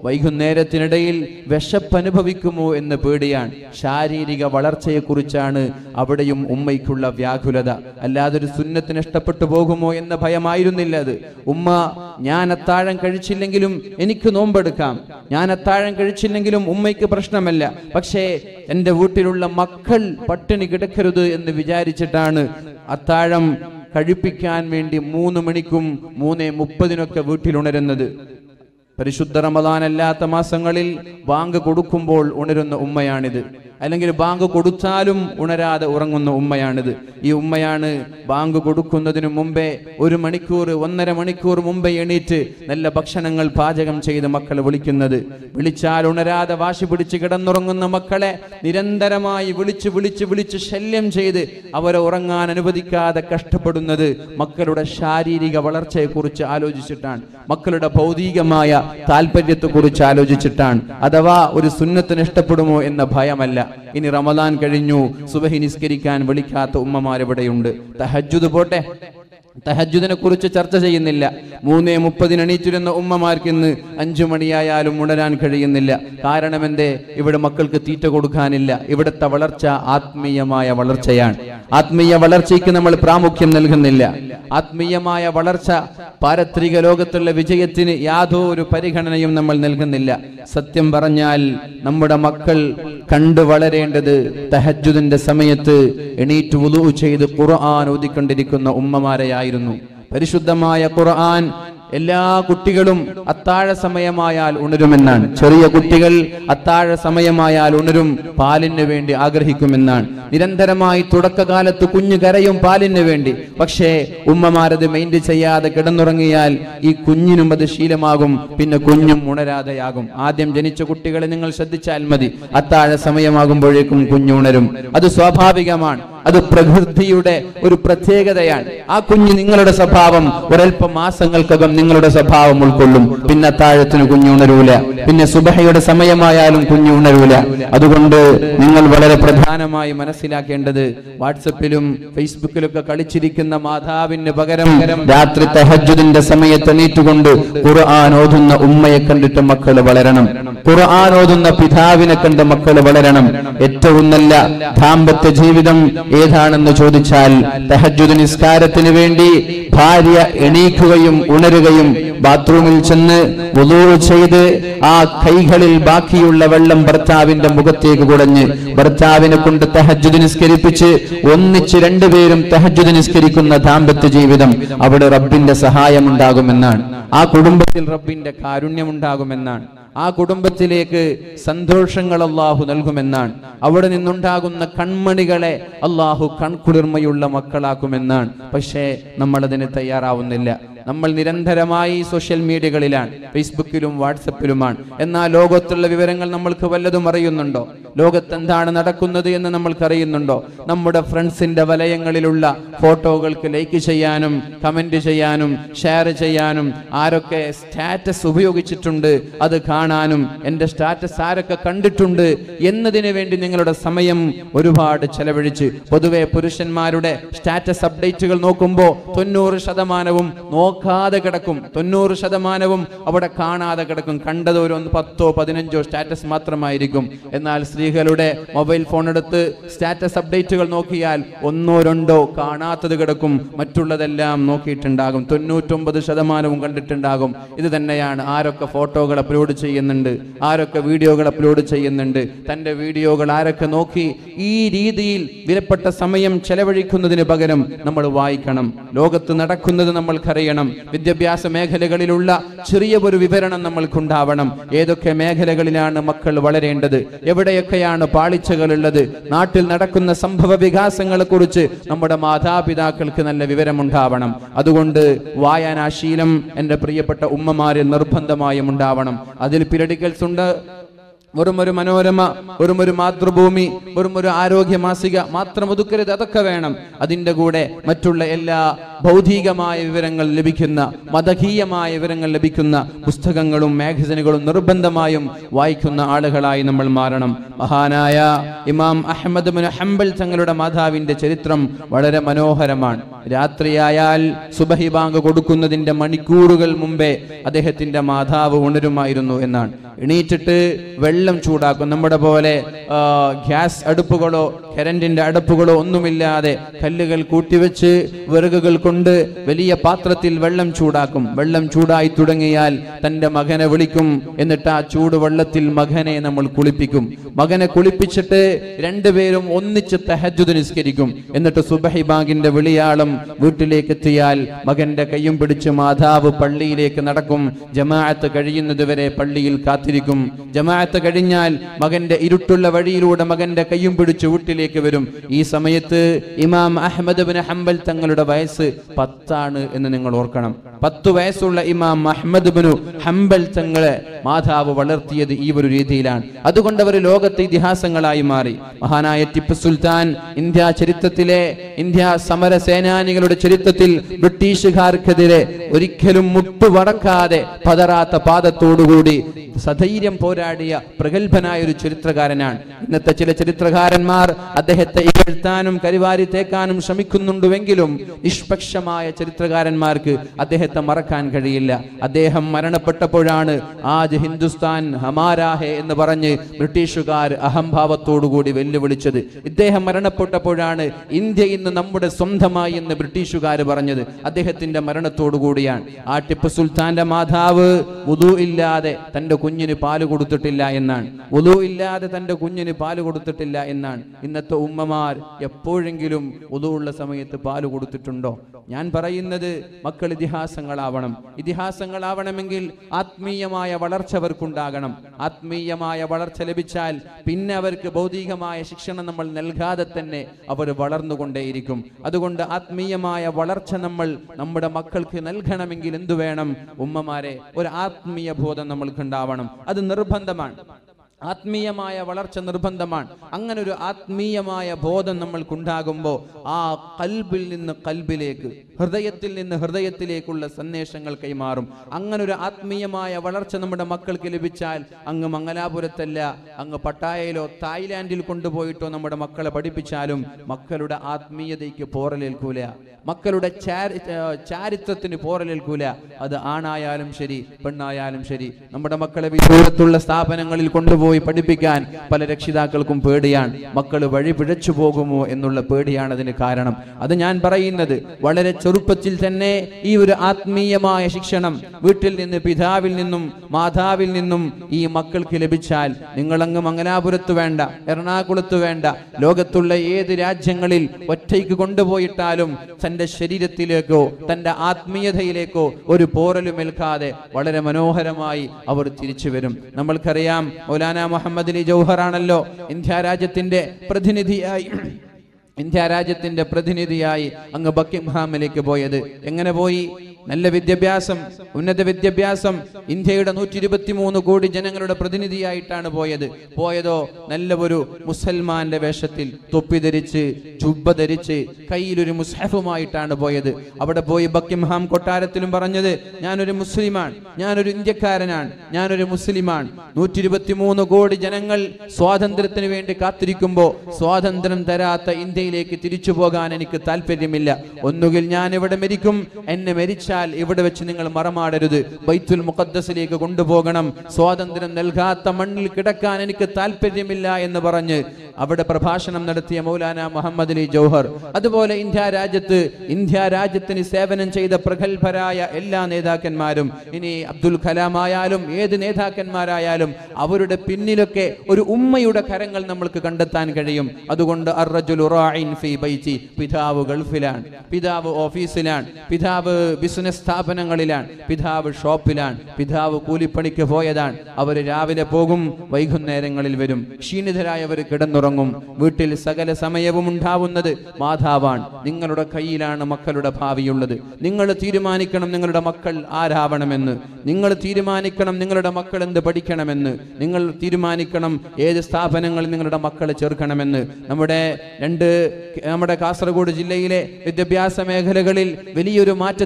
വൈകുന്നേരത്തിനിടയിൽ വിശപ്പനുഭവിക്കുമോ എന്ന് പേടിയാണ് ശാരീരിക വളർച്ചയെക്കുറിച്ചാണ് അവിടെയും ഉമ്മയ്ക്കുള്ള വ്യാകുലത അല്ലാതെ ഒരു സുന്നത്തിന് ഇഷ്ടപ്പെട്ടു പോകുമോ എന്ന ഭയമായിരുന്നില്ല അത് ഉമ്മ ഞാൻ അത്താഴം കഴിച്ചില്ലെങ്കിലും എനിക്ക് നോമ്പെടുക്കാം ഞാൻ അത്താഴം കഴിച്ചില്ലെങ്കിലും ഉമ്മയ്ക്ക് പ്രശ്നമല്ല പക്ഷേ എൻ്റെ വീട്ടിലുള്ള മക്കൾ പട്ടിണി കിടക്കരുത് എന്ന് വിചാരിച്ചിട്ടാണ് അത്താഴം കഴിപ്പിക്കാൻ വേണ്ടി മൂന്ന് മണിക്കും മൂന്നേ മുപ്പതിനൊക്കെ വീട്ടിലുണരുന്നത് പരിശുദ്ധ റമദാൻ അല്ലാത്ത മാസങ്ങളിൽ ബാങ്ക് കൊടുക്കുമ്പോൾ ഉണരുന്ന ഉമ്മയാണിത് അല്ലെങ്കിൽ ബാങ്ക് കൊടുത്താലും ഉണരാതെ ഉറങ്ങുന്ന ഉമ്മയാണിത് ഈ ഉമ്മയാണ് ബാങ്ക് കൊടുക്കുന്നതിന് മുമ്പേ ഒരു മണിക്കൂർ ഒന്നര മണിക്കൂർ മുമ്പേ എണീറ്റ് നല്ല ഭക്ഷണങ്ങൾ പാചകം ചെയ്ത് മക്കളെ വിളിക്കുന്നത് വിളിച്ചാൽ ഉണരാതെ വാശി പിടിച്ച് കിടന്നുറങ്ങുന്ന മക്കളെ നിരന്തരമായി വിളിച്ച് വിളിച്ച് വിളിച്ച് ശല്യം ചെയ്ത് അവരെ ഉറങ്ങാൻ അനുവദിക്കാതെ കഷ്ടപ്പെടുന്നത് മക്കളുടെ ശാരീരിക വളർച്ചയെക്കുറിച്ച് ആലോചിച്ചിട്ടാണ് മക്കളുടെ ഭൗതികമായ താല്പര്യത്തെക്കുറിച്ച് ആലോചിച്ചിട്ടാണ് അഥവാ ഒരു സുന്നത്തിന് ഇഷ്ടപ്പെടുമോ എന്ന ഭയമല്ല ഇനി റമദാൻ കഴിഞ്ഞു സുബഹി നിസ്കരിക്കാൻ വിളിക്കാത്ത ഉമ്മമാരിവിടെയുണ്ട് തഹജ്ജുദ് പോട്ടെ തഹജ്ജുദിനെ കുറിച്ച് ചർച്ച ചെയ്യുന്നില്ല മൂന്നേ മുപ്പതിന് എണീറ്റിരുന്ന ഉമ്മമാർക്ക് ഇന്ന് അഞ്ചു മണിയായാലും ഉണരാൻ കഴിയുന്നില്ല കാരണം എന്തേ ഇവിടെ മക്കൾക്ക് തീറ്റ കൊടുക്കാനില്ല ഇവിടുത്തെ വളർച്ച ആത്മീയമായ വളർച്ചയാണ് ആത്മീയ വളർച്ചയ്ക്ക് നമ്മൾ പ്രാമുഖ്യം നൽകുന്നില്ല ആത്മീയമായ വളർച്ച പാരത്രിക ലോകത്തുള്ള വിജയത്തിന് യാതൊരു പരിഗണനയും നമ്മൾ നൽകുന്നില്ല സത്യം പറഞ്ഞാൽ നമ്മുടെ മക്കൾ കണ്ടു വളരേണ്ടത് തഹജ്ജുദിന്റെ സമയത്ത് എണീറ്റ് വുളു ചെയ്ത് ഖുർആൻ ഓതിക്കൊണ്ടിരിക്കുന്ന ഉമ്മമാരെയായിരുന്നു പരിശുദ്ധമായ ഖുർആൻ എല്ലാ കുട്ടികളും അത്താഴ സമയമായാൽ ഉണരുമെന്നാണ് ചെറിയ കുട്ടികൾ അത്താഴ സമയമായാൽ ഉണരും പാലിന് വേണ്ടി ആഗ്രഹിക്കുമെന്നാണ് നിരന്തരമായി തുടക്കകാലത്ത് കുഞ്ഞു കരയും പാലിന് വേണ്ടി പക്ഷേ ഉമ്മമാരത് മൈൻഡ് ചെയ്യാതെ കിടന്നുറങ്ങിയാൽ ഈ കുഞ്ഞിനും അത് ശീലമാകും പിന്നെ കുഞ്ഞും ഉണരാതെയാകും ആദ്യം ജനിച്ച കുട്ടികളെ നിങ്ങൾ ശ്രദ്ധിച്ചാൽ മതി അത്താഴ സമയമാകുമ്പോഴേക്കും കുഞ്ഞുണരും അത് സ്വാഭാവികമാണ് അത് പ്രകൃതിയുടെ ഒരു പ്രത്യേകതയാണ് ആ കുഞ്ഞ് നിങ്ങളുടെ സ്വഭാവം ഒരൽപ്പം മാസങ്ങൾക്കകം നിങ്ങളുടെ സ്വഭാവം ഉൾക്കൊള്ളും പിന്നെ താഴത്തിന് കുഞ്ഞുണരൂല പിന്നെ സുബഹയുടെ സമയമായാലും കുഞ്ഞുണരൂല അതുകൊണ്ട് നിങ്ങൾ വളരെ പ്രധാനമായി മനസ്സിലാക്കേണ്ടത് വാട്സപ്പിലും ഫേസ്ബുക്കിലൊക്കെ കളിച്ചിരിക്കുന്ന മാതാവിന് പകരം രാത്രി തഹജ്ജുദിന്റെ സമയത്ത് എണീറ്റുകൊണ്ട് ഖുർആൻ ഓതുന്ന ഉമ്മയെ കണ്ടിട്ട് മക്കൾ വളരണം ഖുർആൻ ഓതുന്ന പിതാവിനെ കണ്ട് മക്കൾ വളരണം ഏറ്റവും നല്ല ദാമ്പത്യ ജീവിതം ഏതാണെന്ന് ചോദിച്ചാൽ തഹജ്ജുദ് നിസ്കാരത്തിന് വേണ്ടി ഭാര്യ എണീക്കുകയും ഉണരുകയും ബാത്റൂമിൽ ചെന്ന് വുളൂ ചെയ്ത് ആ കൈകളിൽ ബാക്കിയുള്ള വെള്ളം ഭർത്താവിന്റെ മുഖത്തേക്ക് കുടഞ്ഞ് ഭർത്താവിനെ കൊണ്ട് തഹജ്ജുദ് നിസ്കരിപ്പിച്ച് ഒന്നിച്ച് രണ്ടുപേരും തഹജ്ജുദ് നിസ്കരിക്കുന്ന ദാമ്പത്യ ജീവിതം അവിടെ റബ്ബിന്റെ സഹായം ഉണ്ടാകുമെന്നാണ് ആ കുടുംബത്തിൽ റബ്ബിന്റെ കാരുണ്യം ഉണ്ടാകുമെന്നാണ് ആ കുടുംബത്തിലേക്ക് സന്തോഷങ്ങൾ അള്ളാഹു നൽകുമെന്നാണ് അവിടെ നിന്നുണ്ടാകുന്ന കൺമണികളെ അള്ളാഹു കൺകുളിർമയുള്ള മക്കളാക്കുമെന്നാണ് പക്ഷേ നമ്മളതിന് തയ്യാറാവുന്നില്ല നമ്മൾ നിരന്തരമായി സോഷ്യൽ മീഡിയകളിലാണ് ഫേസ്ബുക്കിലും വാട്സപ്പിലുമാണ് എന്നാൽ ലോകത്തുള്ള വിവരങ്ങൾ നമ്മൾക്ക് വല്ലതും അറിയുന്നുണ്ടോ ലോകത്ത് എന്താണ് നടക്കുന്നത് എന്ന് നമ്മൾക്ക് അറിയുന്നുണ്ടോ നമ്മുടെ ഫ്രണ്ട്സിന്റെ വലയങ്ങളിലുള്ള ഫോട്ടോകൾക്ക് ലൈക്ക് ചെയ്യാനും കമന്റ് ചെയ്യാനും ഷെയർ ചെയ്യാനും ആരൊക്കെ സ്റ്റാറ്റസ് ഉപയോഗിച്ചിട്ടുണ്ട് അത് കാണാനും എൻ്റെ സ്റ്റാറ്റസ് ആരൊക്കെ കണ്ടിട്ടുണ്ട് എന്നതിന് വേണ്ടി നിങ്ങളുടെ സമയം ഒരുപാട് ചെലവഴിച്ച് പൊതുവെ പുരുഷന്മാരുടെ സ്റ്റാറ്റസ് അപ്ഡേറ്റുകൾ നോക്കുമ്പോൾ തൊണ്ണൂറ് ശതമാനവും നോക്കാതെ കിടക്കും തൊണ്ണൂറ് ശതമാനവും അവിടെ കാണാതെ കിടക്കും കണ്ടത് ഒരു ഒന്ന് പത്തോ പതിനഞ്ചോ സ്റ്റാറ്റസ് മാത്രമായിരിക്കും എന്നാൽ സ്ത്രീകളുടെ മൊബൈൽ ഫോൺ എടുത്ത് സ്റ്റാറ്റസ് അപ്ഡേറ്റുകൾ നോക്കിയാൽ ഒന്നോ രണ്ടോ കാണാത്തത് കിടക്കും മറ്റുള്ളതെല്ലാം നോക്കിയിട്ടുണ്ടാകും തൊണ്ണൂറ്റൊമ്പത് ശതമാനവും കണ്ടിട്ടുണ്ടാകും ഇത് തന്നെയാണ് ആരൊക്കെ ഫോട്ടോകൾ അപ്ലോഡ് ചെയ്യുന്നുണ്ട് ആരൊക്കെ വീഡിയോകൾ അപ്ലോഡ് ചെയ്യുന്നുണ്ട് തൻ്റെ വീഡിയോകൾ ആരൊക്കെ നോക്കി ഈ രീതിയിൽ വിലപ്പെട്ട സമയം ചെലവഴിക്കുന്നതിന് പകരം നമ്മൾ വായിക്കണം ലോകത്ത് നടക്കുന്നത് നമ്മൾക്കറിയണം വിദ്യാഭ്യാസ മേഖലകളിലുള്ള ചെറിയ ഒരു വിവരണം നമ്മൾക്കുണ്ടാവണം ഏതൊക്കെ മേഖലകളിലാണ് മക്കൾ വളരേണ്ടത് എവിടെയൊക്കെയാണ് പാളിച്ചകളുള്ളത് നാട്ടിൽ നടക്കുന്ന സംഭവ വികാസങ്ങളെ കുറിച്ച് നമ്മുടെ മാതാപിതാക്കൾക്ക് നല്ല വിവരമുണ്ടാവണം അതുകൊണ്ട് വായനാശീലം എൻ്റെ പ്രിയപ്പെട്ട ഉമ്മമാരിൽ നിർബന്ധമായും ഉണ്ടാവണം അതിൽ പിരടിക്കൽസ് ഉണ്ട് വെറും ഒരു മനോരമ വെറും ഒരു മാതൃഭൂമി വെറും ഒരു ആരോഗ്യ മാസിക മാത്രം ഒതുക്കരുത് അതൊക്കെ വേണം അതിൻ്റെ കൂടെ മറ്റുള്ള എല്ലാ ഭൗതികമായ വിവരങ്ങൾ ലഭിക്കുന്ന മതകീയമായ വിവരങ്ങൾ ലഭിക്കുന്ന പുസ്തകങ്ങളും മാഗസിനുകളും നിർബന്ധമായും വായിക്കുന്ന ആളുകളായി നമ്മൾ മാറണം മഹാനായ ഇമാം അഹമ്മദ് ബിൻ ഹംബൽ തങ്ങളുടെ മാതാവിന്റെ ചരിത്രം വളരെ മനോഹരമാണ് രാത്രിയായാൽ സുബഹി ബാങ്ക് കൊടുക്കുന്നതിന്റെ മണിക്കൂറുകൾ മുമ്പേ അദ്ദേഹത്തിന്റെ മാതാവ് ഉണരുമായിരുന്നു എന്നാണ് എണീറ്റിട്ട് വെള്ളം ചൂടാക്കും നമ്മുടെ പോലെ ആ, ഗ്യാസ് അടുപ്പുകളോ കരണ്ടിന്റെ അടുപ്പുകളോ ഒന്നുമില്ലാതെ കല്ലുകൾ കൂട്ടിവെച്ച് വിറകുകൾ കൊണ്ട് വലിയ പാത്രത്തിൽ വെള്ളം ചൂടാക്കും വെള്ളം ചൂടായി തുടങ്ങിയാൽ തന്റെ മകനെ വിളിക്കും എന്നിട്ട് ആ ചൂട് വെള്ളത്തിൽ മകനെ നമ്മൾ കുളിപ്പിക്കും മകനെ കുളിപ്പിച്ചിട്ട് രണ്ടുപേരും ഒന്നിച്ച് തഹജുദ് നിസ്കരിക്കും എന്നിട്ട് സുബഹി ബാഗിന്റെ വിളിയാളം വീട്ടിലേക്ക് എത്തിയാൽ മകന്റെ കയ്യും പിടിച്ച് മാതാവ് പള്ളിയിലേക്ക് നടക്കും ജമാഅത്ത് കഴിയുന്നത് വരെ പള്ളിയിൽ കാത്തിരിക്കും ജമാഅത്ത് കഴിഞ്ഞാൽ മകന്റെ ഇരുട്ടുള്ള വഴിയിലൂടെ മകന്റെ കയ്യും പിടിച്ച് വീട്ടിലേക്ക് വരും ഈ സമയത്ത് ഇമാം അഹമ്മദ് ബിൻ ഹംബൽ തങ്ങളുടെ വയസ്സ് പത്താണ് എന്ന് നിങ്ങൾ ഓർക്കണം പത്ത് വയസ്സുള്ള ഇമാം അഹമ്മദ് ബിനു ഹംബൽ തങ്ങളെ മാതാവ് വളർത്തിയത് ഈ ഒരു രീതിയിലാണ് അതുകൊണ്ട് അവർ ലോകത്തെ ഇതിഹാസങ്ങളായി മാറി മഹാനായ ടിപ്പു സുൽത്താൻ ഇന്ത്യ ചരിത്രത്തിലെ ഇന്ത്യ സമര സേനാനികളുടെ ചരിത്രത്തിൽ ബ്രിട്ടീഷുകാർക്കെതിരെ ഒരിക്കലും മുട്ടുവടക്കാതെ പതറാത്ത പാദത്തോടുകൂടി സധൈര്യം പോരാടിയ പ്രഗത്ഭനായ ഒരു ചരിത്രകാരനാണ് ഇന്നത്തെ ചില ചരിത്രകാരന്മാർ അദ്ദേഹത്തെ ഇകഴ്ത്താനും കരിവാരി തേക്കാനും ശ്രമിക്കുന്നുണ്ടുവെങ്കിലും നിഷ്പക്ഷമായ ചരിത്രകാരന്മാർക്ക് അദ്ദേഹത്തെ മറക്കാൻ കഴിയില്ല അദ്ദേഹം മരണപ്പെട്ടപ്പോഴാണ് ആജ് ഹിന്ദുസ്ഥാൻ ഹമാരാഹെ എന്ന് പറഞ്ഞ് ബ്രിട്ടീഷുകാർ അഹംഭാവത്തോടുകൂടി വെല്ലുവിളിച്ചത് ഇദ്ദേഹം മരണപ്പെട്ടപ്പോഴാണ് ഇന്ത്യ ഇന്ന് നമ്മുടെ സ്വന്തമായി എന്ന് ബ്രിട്ടീഷുകാർ പറഞ്ഞത് അദ്ദേഹത്തിന്റെ മരണത്തോടുകൂടിയാണ് ആ ടിപ്പു സുൽത്താന്റെ മാതാവ് ഉദു ഇല്ലാതെ തന്റെ കുഞ്ഞിന് പാല് കൊടുത്തിട്ടില്ല എന്നാണ് ഉദു ഇല്ലാതെ തന്റെ കുഞ്ഞിന് പാല് കൊടുത്തിട്ടില്ല എന്നാണ് ഇന്നത്തെ ഉമ്മമാർ എപ്പോഴെങ്കിലും ഉദു ഉള്ള സമയത്ത് പാല് കൊടുത്തിട്ടുണ്ടോ ഞാൻ പറയുന്നത് മക്കൾ ഇതിഹാസങ്ങളാവണം ഇതിഹാസങ്ങളാവണമെങ്കിൽ ആത്മീയമായ വളർച്ച അവർക്കുണ്ടാകണം ആത്മീയമായ വളർച്ച ലഭിച്ചാൽ പിന്നെ അവർക്ക് ഭൗതികമായ ശിക്ഷണം നമ്മൾ നൽകാതെ തന്നെ അവർ വളർന്നുകൊണ്ടേയിരിക്കും അതുകൊണ്ട് ആത്മീയമായ വളർച്ച നമ്മൾ നമ്മുടെ മക്കൾക്ക് നൽകണമെങ്കിൽ എന്തു വേണം ഉമ്മമാരെ ഒരു ആത്മീയ ബോധം നമ്മൾക്ക് ഉണ്ടാവണം അത് നിർബന്ധമാണ് ആത്മീയമായ വളർച്ച നിർബന്ധമാണ് അങ്ങനെ ഒരു ആത്മീയമായ ബോധം നമ്മൾക്കുണ്ടാകുമ്പോൾ ആ കൽബിൽ നിന്ന് കൽബിലേക്ക് ഹൃദയത്തിൽ നിന്ന് ഹൃദയത്തിലേക്കുള്ള സന്ദേശങ്ങൾ കൈമാറും അങ്ങനെ ഒരു ആത്മീയമായ വളർച്ച നമ്മുടെ മക്കൾക്ക് ലഭിച്ചാൽ അങ്ങ് മംഗലാപുരത്തല്ല അങ്ങ് പട്ടായയിലോ തായ്ലാന്റിൽ കൊണ്ടുപോയിട്ടോ നമ്മുടെ മക്കളെ പഠിപ്പിച്ചാലും മക്കളുടെ ആത്മീയതയ്ക്ക് പോറലേൽക്കൂല മക്കളുടെ ചാരി- ഏർ ചാരിത്രത്തിന് പോറലേൽക്കൂല അത് ആണായാലും ശരി പെണ്ണായാലും ശരി നമ്മുടെ മക്കളെ വിദൂരത്തുള്ള സ്ഥാപനങ്ങളിൽ കൊണ്ടുപോയി പഠിപ്പിക്കാൻ പല രക്ഷിതാക്കൾക്കും പേടിയാണ് മക്കൾ വഴി പിഴച്ചു പോകുമോ എന്നുള്ള പേടിയാണ് അതിന് കാരണം അത് ഞാൻ പറയുന്നത് വളരെ ചെറുപ്പത്തിൽ തന്നെ ഈ ഒരു ആത്മീയമായ ശിക്ഷണം വീട്ടിൽ നിന്ന് പിതാവിൽ നിന്നും മാതാവിൽ നിന്നും ഈ മക്കൾക്ക് ലഭിച്ചാൽ നിങ്ങളങ്ങ് മംഗലാപുരത്ത് വേണ്ട എറണാകുളത്ത് വേണ്ട ലോകത്തുള്ള ഏത് രാജ്യങ്ങളിൽ ഒറ്റയ്ക്ക് കൊണ്ടുപോയിട്ടാലും തന്റെ ശരീരത്തിലേക്കോ തന്റെ ആത്മീയതയിലേക്കോ ഒരു പോറലുമേൽക്കാതെ വളരെ മനോഹരമായി അവർ തിരിച്ചു വരും നമ്മൾക്കറിയാം മൗലാന മുഹമ്മദ് അലി ജൗഹറാണല്ലോ ഇന്ത്യ രാജ്യത്തിന്റെ പ്രതിനിധിയായി ഇന്ത്യ രാജ്യത്തിന്റെ പ്രതിനിധിയായി അങ്ങ് ബക്കിംഹാമിലേക്ക് പോയത് എങ്ങനെ പോയി നല്ല വിദ്യാഭ്യാസം ഉന്നത വിദ്യാഭ്യാസം ഇന്ത്യയുടെ നൂറ്റി ഇരുപത്തി മൂന്ന് കോടി ജനങ്ങളുടെ പ്രതിനിധിയായിട്ടാണ് പോയത് പോയതോ നല്ല ഒരു മുസൽമാന്റെ വേഷത്തിൽ തൊപ്പി ധരിച്ച് ജുബ്ബ ധരിച്ച് കയ്യിലൊരു മുസ്ഹഫുമായിട്ടാണ് പോയത് അവിടെ പോയി ബക്കിംഹാം കൊട്ടാരത്തിലും പറഞ്ഞത് ഞാനൊരു മുസ്ലിമാണ് ഞാനൊരു ഇന്ത്യക്കാരനാണ് ഞാനൊരു മുസ്ലിമാണ് നൂറ്റി ഇരുപത്തി മൂന്ന് കോടി ജനങ്ങൾ സ്വാതന്ത്ര്യത്തിന് വേണ്ടി കാത്തിരിക്കുമ്പോൾ സ്വാതന്ത്ര്യം തരാത്ത ഇന്ത്യയിലേക്ക് തിരിച്ചു പോകാൻ എനിക്ക് താല്പര്യമില്ല ഒന്നുകിൽ ഞാൻ ഇവിടെ മരിക്കും എന്നെ മരിച്ചാൽ ഇവിടെ വെച്ച് നിങ്ങൾ മറമാടരുത് ബൈത്തുൽ മുഖദ്ദസിലേക്ക് കൊണ്ടുപോകണം സ്വാതന്ത്ര്യം നൽകാത്ത മണ്ണിൽ കിടക്കാൻ എനിക്ക് താല്പര്യമില്ല എന്ന് പറഞ്ഞ് അവിടെ പ്രഭാഷണം നടത്തിയ മൗലാന മുഹമ്മദ് അലി ജൗഹർ അതുപോലെ ഇന്ത്യ രാജ്യത്ത് ഇന്ത്യ രാജ്യത്തിന് സേവനം ചെയ്ത പ്രഗത്ഭരായ എല്ലാ നേതാക്കന്മാരും ഇനി അബ്ദുൽ കലാം ആയാലും ഏത് നേതാക്കന്മാരായാലും അവരുടെ പിന്നിലൊക്കെ ഒരു ഉമ്മയുടെ കരങ്ങൾ നമ്മൾക്ക് കണ്ടെത്താൻ കഴിയും അതുകൊണ്ട് അർറജുലു റാഇൻ ഫീ ബൈത്തി പിതാവ് ഗൾഫിലാണ് പിതാവ് ഓഫീസിലാണ് പിതാവ് ബിസിനസ് സ്ഥാപനങ്ങളിലാണ് പിതാവ് ഷോപ്പിലാണ് പിതാവ് കൂലിപ്പണിക്ക് പോയതാണ് അവർ രാവിലെ പോകും വൈകുന്നേരങ്ങളിൽ വരും ക്ഷീണിതരായവർ കിടന്നുറങ്ങും വീട്ടിൽ സകല സമയവും ഉണ്ടാവുന്നത് മാതാവാണ് നിങ്ങളുടെ കയ്യിലാണ് മക്കളുടെ ഭാവിയുള്ളത് നിങ്ങൾ തീരുമാനിക്കണം നിങ്ങളുടെ മക്കൾ ആരാവണമെന്ന് നിങ്ങൾ തീരുമാനിക്കണം നിങ്ങളുടെ മക്കൾ എന്ത് പഠിക്കണമെന്ന് നിങ്ങൾ തീരുമാനിക്കണം ഏത് സ്ഥാപനങ്ങളിൽ നിങ്ങളുടെ മക്കളെ ചേർക്കണമെന്ന് നമ്മുടെ രണ്ട് നമ്മുടെ കാസർഗോഡ് ജില്ലയിലെ വിദ്യാഭ്യാസ മേഖലകളിൽ വലിയൊരു മാറ്റത്തിന് തയ്യാറായി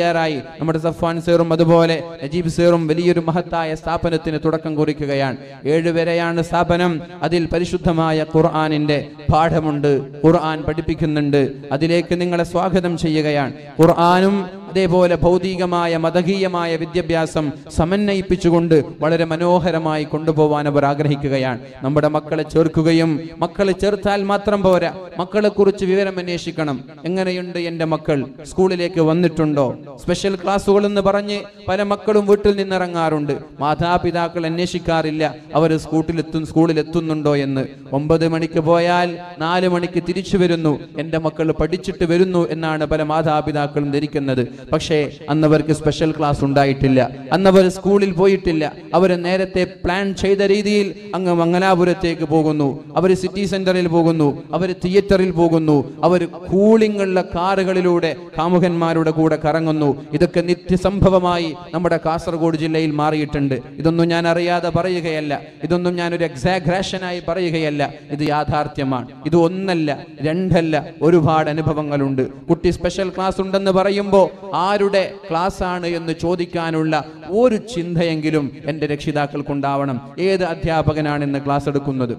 തയ്യാറായി നമ്മുടെ സഫാൻ സേറും അതുപോലെ നജീബ് സേറും വലിയൊരു മഹത്തായ സ്ഥാപനത്തിന് തുടക്കം കുറിക്കുകയാണ് ഏഴ് വരെയാണ് സ്ഥാപനം അതിൽ പരിശുദ്ധമായ ഖുർആാനിന്റെ പാഠമുണ്ട് ഖുർആൻ പഠിപ്പിക്കുന്നുണ്ട് അതിലേക്ക് നിങ്ങളെ സ്വാഗതം ചെയ്യുകയാണ് ഖുർആാനും അതേപോലെ ഭൗതികമായ മതകീയമായ വിദ്യാഭ്യാസം സമന്വയിപ്പിച്ചുകൊണ്ട് വളരെ മനോഹരമായി കൊണ്ടുപോകാൻ അവർ ആഗ്രഹിക്കുകയാണ് നമ്മുടെ മക്കളെ ചേർക്കുകയും മക്കളെ ചേർത്താൽ മാത്രം പോരാ മക്കളെ കുറിച്ച് വിവരം അന്വേഷിക്കണം എങ്ങനെയുണ്ട് എന്റെ മക്കൾ സ്കൂളിലേക്ക് വന്നിട്ടുണ്ടോ സ്പെഷ്യൽ ക്ലാസ്സുകൾ എന്ന് പറഞ്ഞ് പല മക്കളും വീട്ടിൽ നിന്നിറങ്ങാറുണ്ട് മാതാപിതാക്കൾ അന്വേഷിക്കാറില്ല അവർ സ്കൂട്ടിലെത്തും സ്കൂളിൽ എത്തുന്നുണ്ടോ എന്ന് ഒമ്പത് മണിക്ക് പോയാൽ നാല് മണിക്ക് തിരിച്ചു വരുന്നു എന്റെ മക്കൾ പഠിച്ചിട്ട് വരുന്നു എന്നാണ് പല മാതാപിതാക്കളും ധരിക്കുന്നത് പക്ഷേ അന്നവർക്ക് സ്പെഷ്യൽ ക്ലാസ് ഉണ്ടായിട്ടില്ല അന്നവർ സ്കൂളിൽ പോയിട്ടില്ല അവർ നേരത്തെ പ്ലാൻ ചെയ്ത രീതിയിൽ അങ്ങ് മംഗലാപുരത്തേക്ക് പോകുന്നു അവർ സിറ്റി സെന്ററിൽ പോകുന്നു അവർ തിയേറ്ററിൽ പോകുന്നു അവർ കൂളിംഗുള്ള കാറുകളിലൂടെ കാമുകന്മാരുടെ കൂടെ കറങ്ങുന്നു ഇതൊക്കെ നിത്യസംഭവമായി നമ്മുടെ കാസർഗോഡ് ജില്ലയിൽ മാറിയിട്ടുണ്ട് ഇതൊന്നും ഞാൻ അറിയാതെ പറയുകയല്ല ഇതൊന്നും ഞാൻ ഒരു എക്സാഗ്രേഷനായി പറയുകയല്ല ഇത് യാഥാർത്ഥ്യമാണ് ഇത് ഒന്നല്ല രണ്ടല്ല ഒരുപാട് അനുഭവങ്ങളുണ്ട് കുട്ടി സ്പെഷ്യൽ ക്ലാസ് ഉണ്ടെന്ന് പറയുമ്പോൾ ആരുടെ ക്ലാസ് ആണ് എന്ന് ചോദിക്കാനുള്ള ഒരു ചിന്തയെങ്കിലും എൻ്റെ രക്ഷിതാക്കൾക്കുണ്ടാവണം ഏത് അധ്യാപകനാണ് ഇന്ന് ക്ലാസ് എടുക്കുന്നത്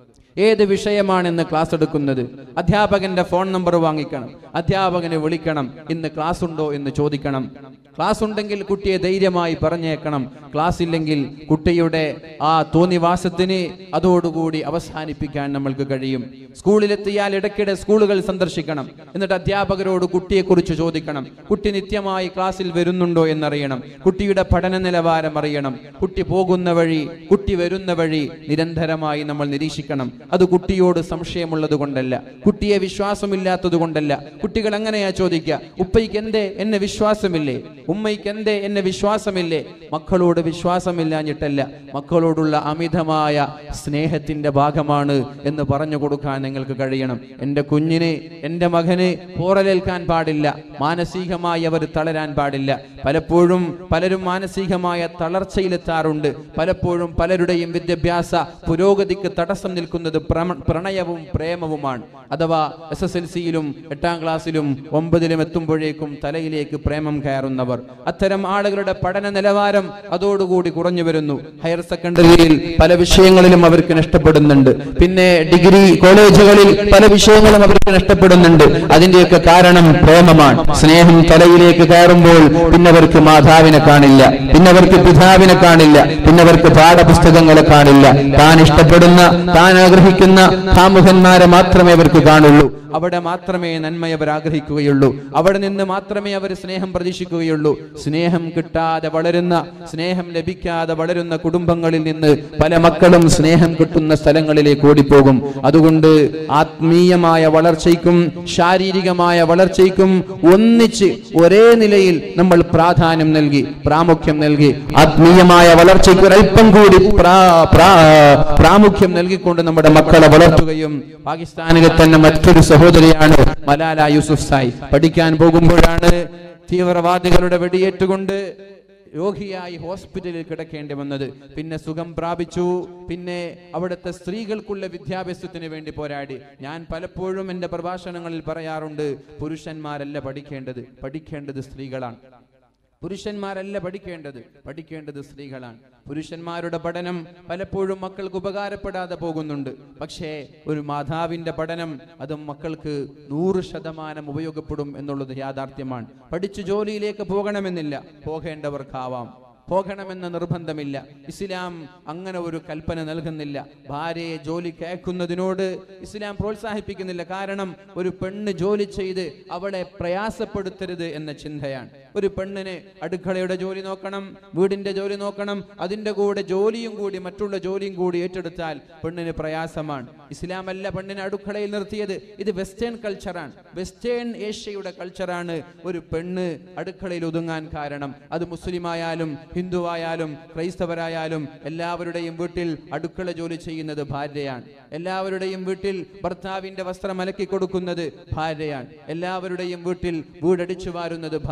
ഏത് വിഷയമാണെന്ന് ക്ലാസ് എടുക്കുന്നത് അധ്യാപകന്റെ ഫോൺ നമ്പർ വാങ്ങിക്കണം അധ്യാപകനെ വിളിക്കണം ഇന്ന് ക്ലാസ് ഉണ്ടോ എന്ന് ചോദിക്കണം ക്ലാസ് ഉണ്ടെങ്കിൽ കുട്ടിയെ ധൈര്യമായി പറഞ്ഞേക്കണം ക്ലാസ് ഇല്ലെങ്കിൽ കുട്ടിയുടെ ആ തോന്നിവാസത്തിന് അതോടുകൂടി അവസാനിപ്പിക്കാൻ നമ്മൾക്ക് കഴിയും സ്കൂളിലെത്തിയാൽ ഇടയ്ക്കിടെ സ്കൂളുകൾ സന്ദർശിക്കണം എന്നിട്ട് അധ്യാപകരോട് കുട്ടിയെക്കുറിച്ച് ചോദിക്കണം കുട്ടി നിത്യമായി ക്ലാസ്സിൽ വരുന്നുണ്ടോ എന്നറിയണം കുട്ടിയുടെ പഠന നിലവാരം അറിയണം കുട്ടി പോകുന്ന വഴി കുട്ടി വരുന്ന വഴി നിരന്തരമായി നമ്മൾ നിരീക്ഷിക്കണം അത് കുട്ടിയോട് സംശയമുള്ളത് കൊണ്ടല്ല കുട്ടിയെ വിശ്വാസമില്ലാത്തത് കൊണ്ടല്ല കുട്ടികൾ എങ്ങനെയാ ചോദിക്കുക ഉപ്പയ്ക്ക് എന്തേ എന്നെ വിശ്വാസമില്ലേ ഉമ്മയ്ക്ക് എന്തേ എന്നെ വിശ്വാസമില്ലേ മക്കളോട് വിശ്വാസമില്ലാഞ്ഞിട്ടല്ല മക്കളോടുള്ള അമിതമായ സ്നേഹത്തിന്റെ ഭാഗമാണ് എന്ന് പറഞ്ഞു കൊടുക്കാൻ നിങ്ങൾക്ക് കഴിയണം എൻ്റെ കുഞ്ഞിന് എൻ്റെ മകന് പോറലേൽക്കാൻ പാടില്ല മാനസികമായി അവർ തളരാൻ പാടില്ല പലപ്പോഴും പലരും മാനസികമായ തളർച്ചയിലെത്താറുണ്ട് പലപ്പോഴും പലരുടെയും വിദ്യാഭ്യാസ പുരോഗതിക്ക് തടസ്സം നിൽക്കുന്നത് പ്രമ- പ്രണയവും പ്രേമവുമാണ് അഥവാ എസ് എസ് എൽ സിയിലും എട്ടാം ക്ലാസ്സിലും ഒമ്പതിലും എത്തുമ്പോഴേക്കും തലയിലേക്ക് പ്രേമം കയറുന്നവർ അത്തരം ആളുകളുടെ പഠന നിലവാരം അതോടുകൂടി കുറഞ്ഞു വരുന്നു ഹയർ സെക്കൻഡറിയിൽ പല വിഷയങ്ങളിലും അവർക്ക് നഷ്ടപ്പെടുന്നുണ്ട് പിന്നെ ഡിഗ്രി കോളേജുകളിൽ പല വിഷയങ്ങളും അവർക്ക് നഷ്ടപ്പെടുന്നുണ്ട് അതിന്റെയൊക്കെ കാരണം പ്രേമമാണ് സ്നേഹം തലയിലേക്ക് കയറുമ്പോൾ പിന്നെ അവർക്ക് മാതാവിനെ കാണില്ല പിന്നെ അവർക്ക് പിതാവിനെ കാണില്ല പിന്നെ അവർക്ക് പാഠപുസ്തകങ്ങളെ കാണില്ല താൻ ഇഷ്ടപ്പെടുന്ന താൻ ആഗ്രഹിക്കുന്ന കാമുകന്മാരെ മാത്രമേ അവർക്ക് കാണുള്ളൂ അവിടെ മാത്രമേ നന്മ അവർ ആഗ്രഹിക്കുകയുള്ളൂ അവിടെ നിന്ന് മാത്രമേ അവർ സ്നേഹം പ്രതീക്ഷിക്കുകയുള്ളൂ സ്നേഹം കിട്ടാതെ വളരുന്ന സ്നേഹം ലഭിക്കാതെ വളരുന്ന കുടുംബങ്ങളിൽ നിന്ന് പല മക്കളും സ്നേഹം കിട്ടുന്ന സ്ഥലങ്ങളിലേക്ക് ഓടിപ്പോകും അതുകൊണ്ട് ആത്മീയമായ വളർച്ചയ്ക്കും ശാരീരികമായ വളർച്ചയ്ക്കും ഒന്നിച്ച് ഒരേ നിലയിൽ നമ്മൾ പ്രാധാന്യം നൽകി പ്രാമുഖ്യം നൽകി ആത്മീയമായ വളർച്ചയ്ക്ക് ഒരല്പം കൂടി പ്രാ- പ്രാ- പ്രാമുഖ്യം നൽകിക്കൊണ്ട് നമ്മുടെ മക്കളെ വളർത്തുകയും പാകിസ്ഥാനിലെ തന്നെ മറ്റൊരു സഹോദരിയാണ് മലാല യൂസുഫ് സായി പഠിക്കാൻ പോകുമ്പോഴാണ് തീവ്രവാദികളുടെ വെടിയേറ്റുകൊണ്ട് രോഗിയായി ഹോസ്പിറ്റലിൽ കിടക്കേണ്ടി വന്നത് പിന്നെ സുഖം പ്രാപിച്ചു പിന്നെ അവിടുത്തെ സ്ത്രീകൾക്കുള്ള വിദ്യാഭ്യാസത്തിന് വേണ്ടി പോരാടി ഞാൻ പലപ്പോഴും എൻ്റെ പ്രഭാഷണങ്ങളിൽ പറയാറുണ്ട് പുരുഷന്മാരല്ല പഠിക്കേണ്ടത് പഠിക്കേണ്ടത് സ്ത്രീകളാണ് പുരുഷന്മാരല്ല പഠിക്കേണ്ടത് പഠിക്കേണ്ടത് സ്ത്രീകളാണ് പുരുഷന്മാരുടെ പഠനം പലപ്പോഴും മക്കൾക്ക് ഉപകാരപ്പെടാതെ പോകുന്നുണ്ട് പക്ഷേ ഒരു മാതാവിന്റെ പഠനം അത് മക്കൾക്ക് നൂറ് ശതമാനം ഉപയോഗപ്പെടും എന്നുള്ളത് യാഥാർത്ഥ്യമാണ് പഠിച്ചു ജോലിയിലേക്ക് പോകണമെന്നില്ല പോകേണ്ടവർക്കാവാം പോകണമെന്ന നിർബന്ധമില്ല ഇസ്ലാം അങ്ങനെ ഒരു കൽപ്പന നൽകുന്നില്ല ഭാര്യയെ ജോലിക്ക് അയക്കുന്നതിനോട് ഇസ്ലാം പ്രോത്സാഹിപ്പിക്കുന്നില്ല കാരണം ഒരു പെണ്ണ് ജോലി ചെയ്ത് അവളെ പ്രയാസപ്പെടുത്തരുത് എന്ന ചിന്തയാണ് ഒരു പെണ്ണിന് അടുക്കളയുടെ ജോലി നോക്കണം വീടിന്റെ ജോലി നോക്കണം അതിന്റെ കൂടെ ജോലിയും കൂടി മറ്റുള്ള ജോലിയും കൂടി ഏറ്റെടുത്താൽ പെണ്ണിന് പ്രയാസമാണ് ഇസ്ലാം അല്ല പെണ്ണിനെ അടുക്കളയിൽ നിർത്തിയത് ഇത് വെസ്റ്റേൺ കൾച്ചറാണ് വെസ്റ്റേൺ ഏഷ്യയുടെ കൾച്ചറാണ് ഒരു പെണ്ണ് അടുക്കളയിൽ ഒതുങ്ങാൻ കാരണം അത് മുസ്ലിമായാലും ഹിന്ദുവായാലും ക്രൈസ്തവരായാലും എല്ലാവരുടെയും വീട്ടിൽ അടുക്കള ജോലി ചെയ്യുന്നത് ഭാര്യയാണ് എല്ലാവരുടെയും വീട്ടിൽ ഭർത്താവിന്റെ വസ്ത്രം അലക്കി കൊടുക്കുന്നത് ഭാര്യയാണ് എല്ലാവരുടെയും വീട്ടിൽ വീടടിച്ചു വാരുന്നത് ഭാര്യയാണ്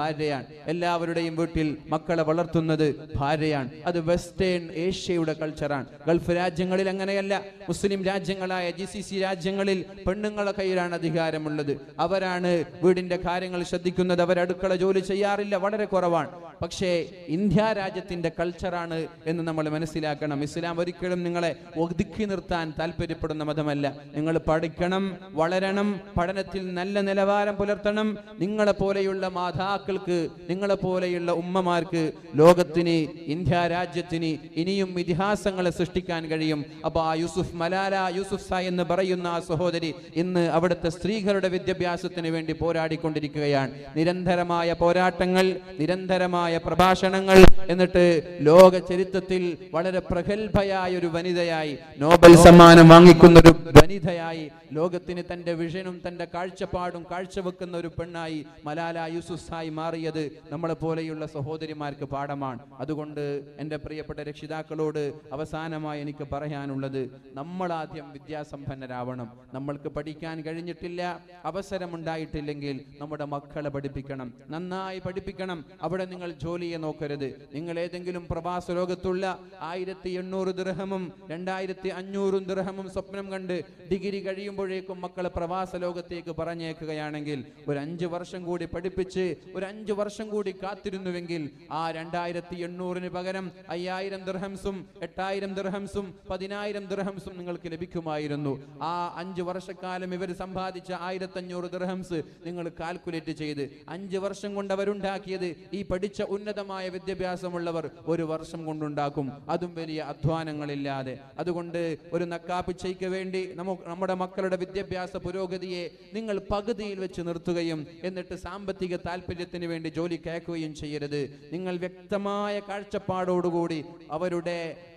എല്ലാവരുടെയും വീട്ടിൽ മക്കളെ വളർത്തുന്നത് ഭാര്യയാണ് അത് വെസ്റ്റേൺ ഏഷ്യയുടെ കൾച്ചറാണ് ഗൾഫ് രാജ്യങ്ങളിൽ അങ്ങനെയല്ല മുസ്ലിം രാജ്യങ്ങളായ ജി സി സി രാജ്യങ്ങളിൽ പെണ്ണുങ്ങളെ കയ്യിലാണ് അധികാരമുള്ളത് അവരാണ് വീടിന്റെ കാര്യങ്ങൾ ശ്രദ്ധിക്കുന്നത് അവർ അടുക്കള ജോലി ചെയ്യാറില്ല വളരെ കുറവാണ് പക്ഷേ ഇന്ത്യ രാജ്യത്തിന്റെ കൾച്ചറാണ് എന്ന് നമ്മൾ മനസ്സിലാക്കണം ഇസ്ലാം ഒരിക്കലും നിങ്ങളെ ഒതുക്കി നിർത്താൻ താല്പര്യപ്പെടുന്ന മതമല്ല നിങ്ങൾ പഠിക്കണം വളരണം പഠനത്തിൽ നല്ല നിലവാരം പുലർത്തണം നിങ്ങളെ പോലെയുള്ള മാതാക്കൾക്ക് നിങ്ങളെ പോലെയുള്ള ഉമ്മമാർക്ക് ലോകത്തിന് ഇന്ത്യ രാജ്യത്തിന് ഇനിയും ഇതിഹാസങ്ങളെ സൃഷ്ടിക്കാൻ കഴിയും അപ്പൊ ആ യൂസുഫ് മലാല യൂസുഫ് സായ് എന്ന് പറയുന്ന ആ സഹോദരി ഇന്ന് അവിടുത്തെ സ്ത്രീകളുടെ വിദ്യാഭ്യാസത്തിന് വേണ്ടി പോരാടിക്കൊണ്ടിരിക്കുകയാണ് നിരന്തരമായ പോരാട്ടങ്ങൾ നിരന്തരമായ പ്രഭാഷണങ്ങൾ എന്നിട്ട് ലോക ചരിത്രത്തിൽ വളരെ പ്രഗത്ഭയായ ഒരു വനിതയായി നോബൽ സമ്മാനം വാങ്ങിക്കുന്ന ഒരു വനിതയായി ലോകത്തിന് തന്റെ വിഷനും തന്റെ കാഴ്ചപ്പാടും കാഴ്ചവെക്കുന്ന ഒരു പെണ്ണായി മലാല യൂസുഫായി മാറിയത് നമ്മളെ പോലെയുള്ള സഹോദരിമാർക്ക് പാഠമാണ് അതുകൊണ്ട് എൻ്റെ പ്രിയപ്പെട്ട രക്ഷിതാക്കളോട് അവസാനമായി എനിക്ക് പറയാനുള്ളത് നമ്മളാദ്യം വിദ്യാസമ്പന്നരാവണം നമ്മൾക്ക് പഠിക്കാൻ കഴിഞ്ഞിട്ടില്ല അവസരമുണ്ടായിട്ടില്ലെങ്കിൽ നമ്മുടെ മക്കളെ പഠിപ്പിക്കണം നന്നായി പഠിപ്പിക്കണം അവിടെ നിങ്ങൾ ജോലിയെ നോക്കരുത് നിങ്ങൾ ഏതെങ്കിലും പ്രവാസ ലോകത്തുള്ള ആയിരത്തി എണ്ണൂറ് ദൃഹമും രണ്ടായിരത്തി അഞ്ഞൂറും ദൃഹമും സ്വപ്നം കണ്ട് ഡിഗ്രി കഴിയുമ്പോഴേക്കും മക്കളെ പ്രവാസ ലോകത്തേക്ക് പറഞ്ഞേക്കുകയാണെങ്കിൽ ഒരു അഞ്ച് വർഷം കൂടി പഠിപ്പിച്ച് ഒരു അഞ്ച് വർഷം കൂടി കാത്തിരുന്നുവെങ്കിൽ ആ രണ്ടായിരത്തി എണ്ണൂറിന് പകരം അയ്യായിരം ദൃഹംസും എട്ടായിരം ദൃഹംസും പതിനായിരം ദൃഹംസും നിങ്ങൾക്ക് ലഭിക്കുമായിരുന്നു ആ അഞ്ച് വർഷക്കാലം ഇവർ സമ്പാദിച്ച ആയിരത്തഞ്ഞൂറ് ദൃഹംസ് നിങ്ങൾ കാൽക്കുലേറ്റ് ചെയ്ത് അഞ്ച് വർഷം കൊണ്ട് അവരുണ്ടാക്കിയത് ഈ പഠിച്ച ഉന്നതമായ വിദ്യാഭ്യാസമുള്ളവർ ഒരു വർഷം കൊണ്ടുണ്ടാക്കും അതും വലിയ അധ്വാനങ്ങളില്ലാതെ അതുകൊണ്ട് ഒരു നക്കാപ്പിച്ചയ്ക്ക് വേണ്ടി നമുക്ക് നമ്മുടെ മക്കളുടെ വിദ്യാഭ്യാസ പുരോഗതിയെ നിങ്ങൾ പകുതിയിൽ വെച്ച് നിർത്തുകയും എന്നിട്ട് സാമ്പത്തിക താല്പര്യത്തിന് വേണ്ടി ജോലി കയക്കുകയും ചെയ്യരുത് നിങ്ങൾ വ്യക്തമായ കാഴ്ചപ്പാടോടുകൂടി അവരുടെ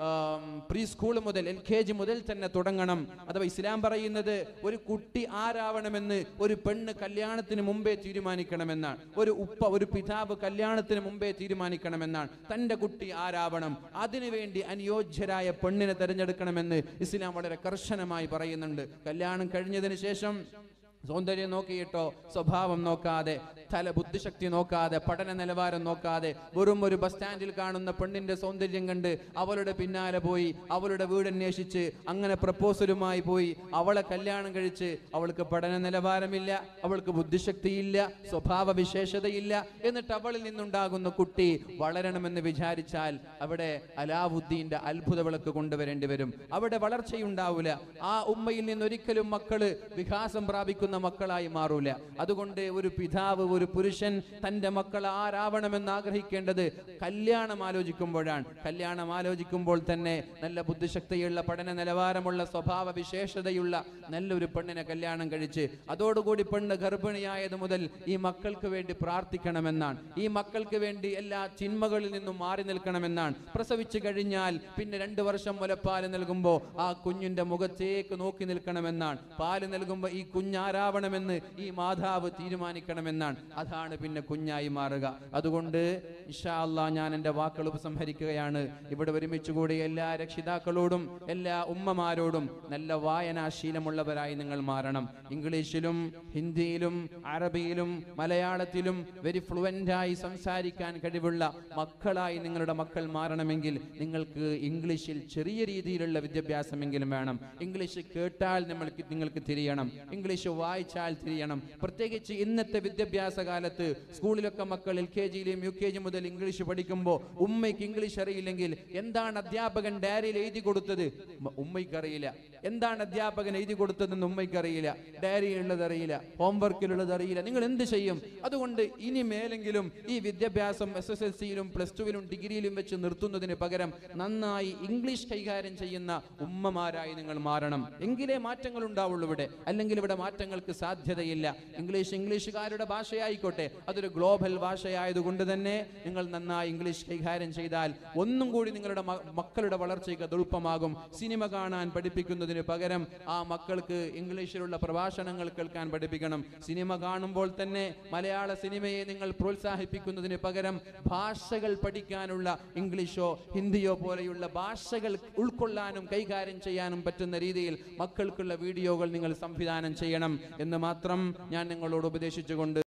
പ്രീ സ്കൂൾ മുതൽ എൽ കെ ജി മുതൽ തന്നെ തുടങ്ങണം അഥവാ ഇസ്ലാം പറയുന്നത് ഒരു കുട്ടി ആരാവണമെന്ന് ഒരു പെണ്ണ് കല്യാണത്തിന് മുമ്പേ തീരുമാനിക്കണമെന്നാണ് ഒരു ഉപ്പ ഒരു പിതാവ് കല്യാണത്തിന് മുമ്പേ തീരുമാനിക്കണമെന്നാണ് തൻ്റെ കുട്ടി ആരാവണം അതിനുവേണ്ടി അനുയോജ്യരായ പെണ്ണിനെ തിരഞ്ഞെടുക്കണമെന്ന് ഇസ്ലാം വളരെ കർശനമായി പറയുന്നുണ്ട് കല്യാണം കഴിഞ്ഞതിന് ശേഷം സൗന്ദര്യം നോക്കിയിട്ടോ സ്വഭാവം നോക്കാതെ തല ബുദ്ധിശക്തി നോക്കാതെ പഠന നിലവാരം നോക്കാതെ വെറും ഒരു ബസ് സ്റ്റാൻഡിൽ കാണുന്ന പെണ്ണിന്റെ സൗന്ദര്യം കണ്ട് അവളുടെ പിന്നാലെ പോയി അവളുടെ വീട് അന്വേഷിച്ച് അങ്ങനെ പ്രപ്പോസലുമായി പോയി അവളെ കല്യാണം കഴിച്ച് അവൾക്ക് പഠന നിലവാരമില്ല അവൾക്ക് ബുദ്ധിശക്തിയില്ല സ്വഭാവ വിശേഷതയില്ല എന്നിട്ട് അവളിൽ നിന്നുണ്ടാകുന്ന കുട്ടി വളരണമെന്ന് വിചാരിച്ചാൽ അവിടെ അലാവുദ്ദീന്റെ അത്ഭുത വിളക്ക് കൊണ്ടുവരേണ്ടി വരും അവിടെ വളർച്ചയുണ്ടാവില്ല ആ ഉമ്മയിൽ നിന്ന് ഒരിക്കലും മക്കള് വികാസം പ്രാപിക്കുന്ന മക്കളായി മാറൂല അതുകൊണ്ട് ഒരു പിതാവ് ഒരു പുരുഷൻ തന്റെ മക്കൾ ആരാവണമെന്ന് ആഗ്രഹിക്കേണ്ടത് കല്യാണം ആലോചിക്കുമ്പോഴാണ് കല്യാണം ആലോചിക്കുമ്പോൾ തന്നെ നല്ല ബുദ്ധിശക്തിയുള്ള പഠന നിലവാരമുള്ള സ്വഭാവ വിശേഷതയുള്ള നല്ലൊരു പെണ്ണിനെ കല്യാണം കഴിച്ച് അതോടുകൂടി പെണ്ണ് ഗർഭിണിയായത് മുതൽ ഈ മക്കൾക്ക് വേണ്ടി പ്രാർത്ഥിക്കണമെന്നാണ് ഈ മക്കൾക്ക് വേണ്ടി എല്ലാ ചിന്മകളിൽ നിന്നും മാറി നിൽക്കണമെന്നാണ് പ്രസവിച്ചു കഴിഞ്ഞാൽ പിന്നെ രണ്ട് വർഷം മുലപ്പാല് നൽകുമ്പോൾ ആ കുഞ്ഞിന്റെ മുഖത്തേക്ക് നോക്കി നിൽക്കണമെന്നാണ് പാല് നൽകുമ്പോൾ ഈ കുഞ്ഞാരാവണമെന്ന് ഈ മാതാവ് തീരുമാനിക്കണമെന്നാണ് അതാണ് പിന്നെ കുഞ്ഞായി മാറുക അതുകൊണ്ട് ഇഷാ അള്ളാ ഞാൻ എൻ്റെ വാക്കുകൾ ഉപസംഹരിക്കുകയാണ് ഇവിടെ ഒരുമിച്ച് കൂടി എല്ലാ രക്ഷിതാക്കളോടും എല്ലാ ഉമ്മമാരോടും നല്ല വായനാശീലമുള്ളവരായി നിങ്ങൾ മാറണം ഇംഗ്ലീഷിലും ഹിന്ദിയിലും അറബിയിലും മലയാളത്തിലും വെരി ഫ്ലുവൻ്റായി സംസാരിക്കാൻ കഴിവുള്ള മക്കളായി നിങ്ങളുടെ മക്കൾ മാറണമെങ്കിൽ നിങ്ങൾക്ക് ഇംഗ്ലീഷിൽ ചെറിയ രീതിയിലുള്ള വിദ്യാഭ്യാസമെങ്കിലും വേണം ഇംഗ്ലീഷ് കേട്ടാൽ നമ്മൾക്ക് നിങ്ങൾക്ക് തിരിയണം ഇംഗ്ലീഷ് വായിച്ചാൽ തിരിയണം പ്രത്യേകിച്ച് ഇന്നത്തെ വിദ്യാഭ്യാസ കാലത്ത് സ്കൂളിലൊക്കെ മക്കൾ എൽ കെ ജിയിലും യു കെ ജി മുതൽ ഇംഗ്ലീഷ് പഠിക്കുമ്പോൾ ഉമ്മയ്ക്ക് ഇംഗ്ലീഷ് അറിയില്ലെങ്കിൽ എന്താണ് അധ്യാപകൻ ഡയറിയിൽ എഴുതി കൊടുത്തത് ഉമ്മ- ഉമ്മയ്ക്ക് അറിയില്ല എന്താണ് അധ്യാപകൻ എഴുതി കൊടുത്തതെന്ന് ഉമ്മയ്ക്ക് അറിയില്ല ഡയറിയിലുള്ളത് അറിയില്ല ഹോംവർക്കിലുള്ളത് അറിയില്ല നിങ്ങൾ എന്ത് ചെയ്യും അതുകൊണ്ട് ഇനി മേലെങ്കിലും ഈ വിദ്യാഭ്യാസം എസ് എസ് എൽ സിയിലും പ്ലസ് ടുവിലും ഡിഗ്രിയിലും വെച്ച് നിർത്തുന്നതിന് പകരം നന്നായി ഇംഗ്ലീഷ് കൈകാര്യം ചെയ്യുന്ന ഉമ്മമാരായി നിങ്ങൾ മാറണം എങ്കിലേ മാറ്റങ്ങൾ ഉണ്ടാവുള്ളൂ ഇവിടെ അല്ലെങ്കിൽ ഇവിടെ മാറ്റങ്ങൾക്ക് സാധ്യതയില്ല ഇംഗ്ലീഷ് ഇംഗ്ലീഷുകാരുടെ ഭാഷയായിക്കോട്ടെ അതൊരു ഗ്ലോബൽ ഭാഷയായതുകൊണ്ട് തന്നെ നിങ്ങൾ നന്നായി ഇംഗ്ലീഷ് കൈകാര്യം ചെയ്താൽ ഒന്നും കൂടി നിങ്ങളുടെ മ- മക്കളുടെ വളർച്ചയ്ക്ക് അത് എളുപ്പമാകും സിനിമ കാണാൻ പഠിപ്പിക്കുന്നതിന് പകരം ആ മക്കൾക്ക് ഇംഗ്ലീഷിലുള്ള പ്രഭാഷണങ്ങൾ കേൾക്കാൻ പഠിപ്പിക്കണം സിനിമ കാണുമ്പോൾ തന്നെ മലയാള സിനിമയെ നിങ്ങൾ പ്രോത്സാഹിപ്പിക്കുന്നതിന് പകരം ഭാഷകൾ പഠിക്കാനുള്ള ഇംഗ്ലീഷോ ഹിന്ദിയോ പോലെയുള്ള ഭാഷകൾ ഉൾക്കൊള്ളാനും കൈകാര്യം ചെയ്യാനും പറ്റുന്ന രീതിയിൽ മക്കൾക്കുള്ള വീഡിയോകൾ നിങ്ങൾ സംവിധാനം ചെയ്യണം എന്ന് മാത്രം ഞാൻ നിങ്ങളോട് ഉപദേശിച്ചുകൊണ്ട്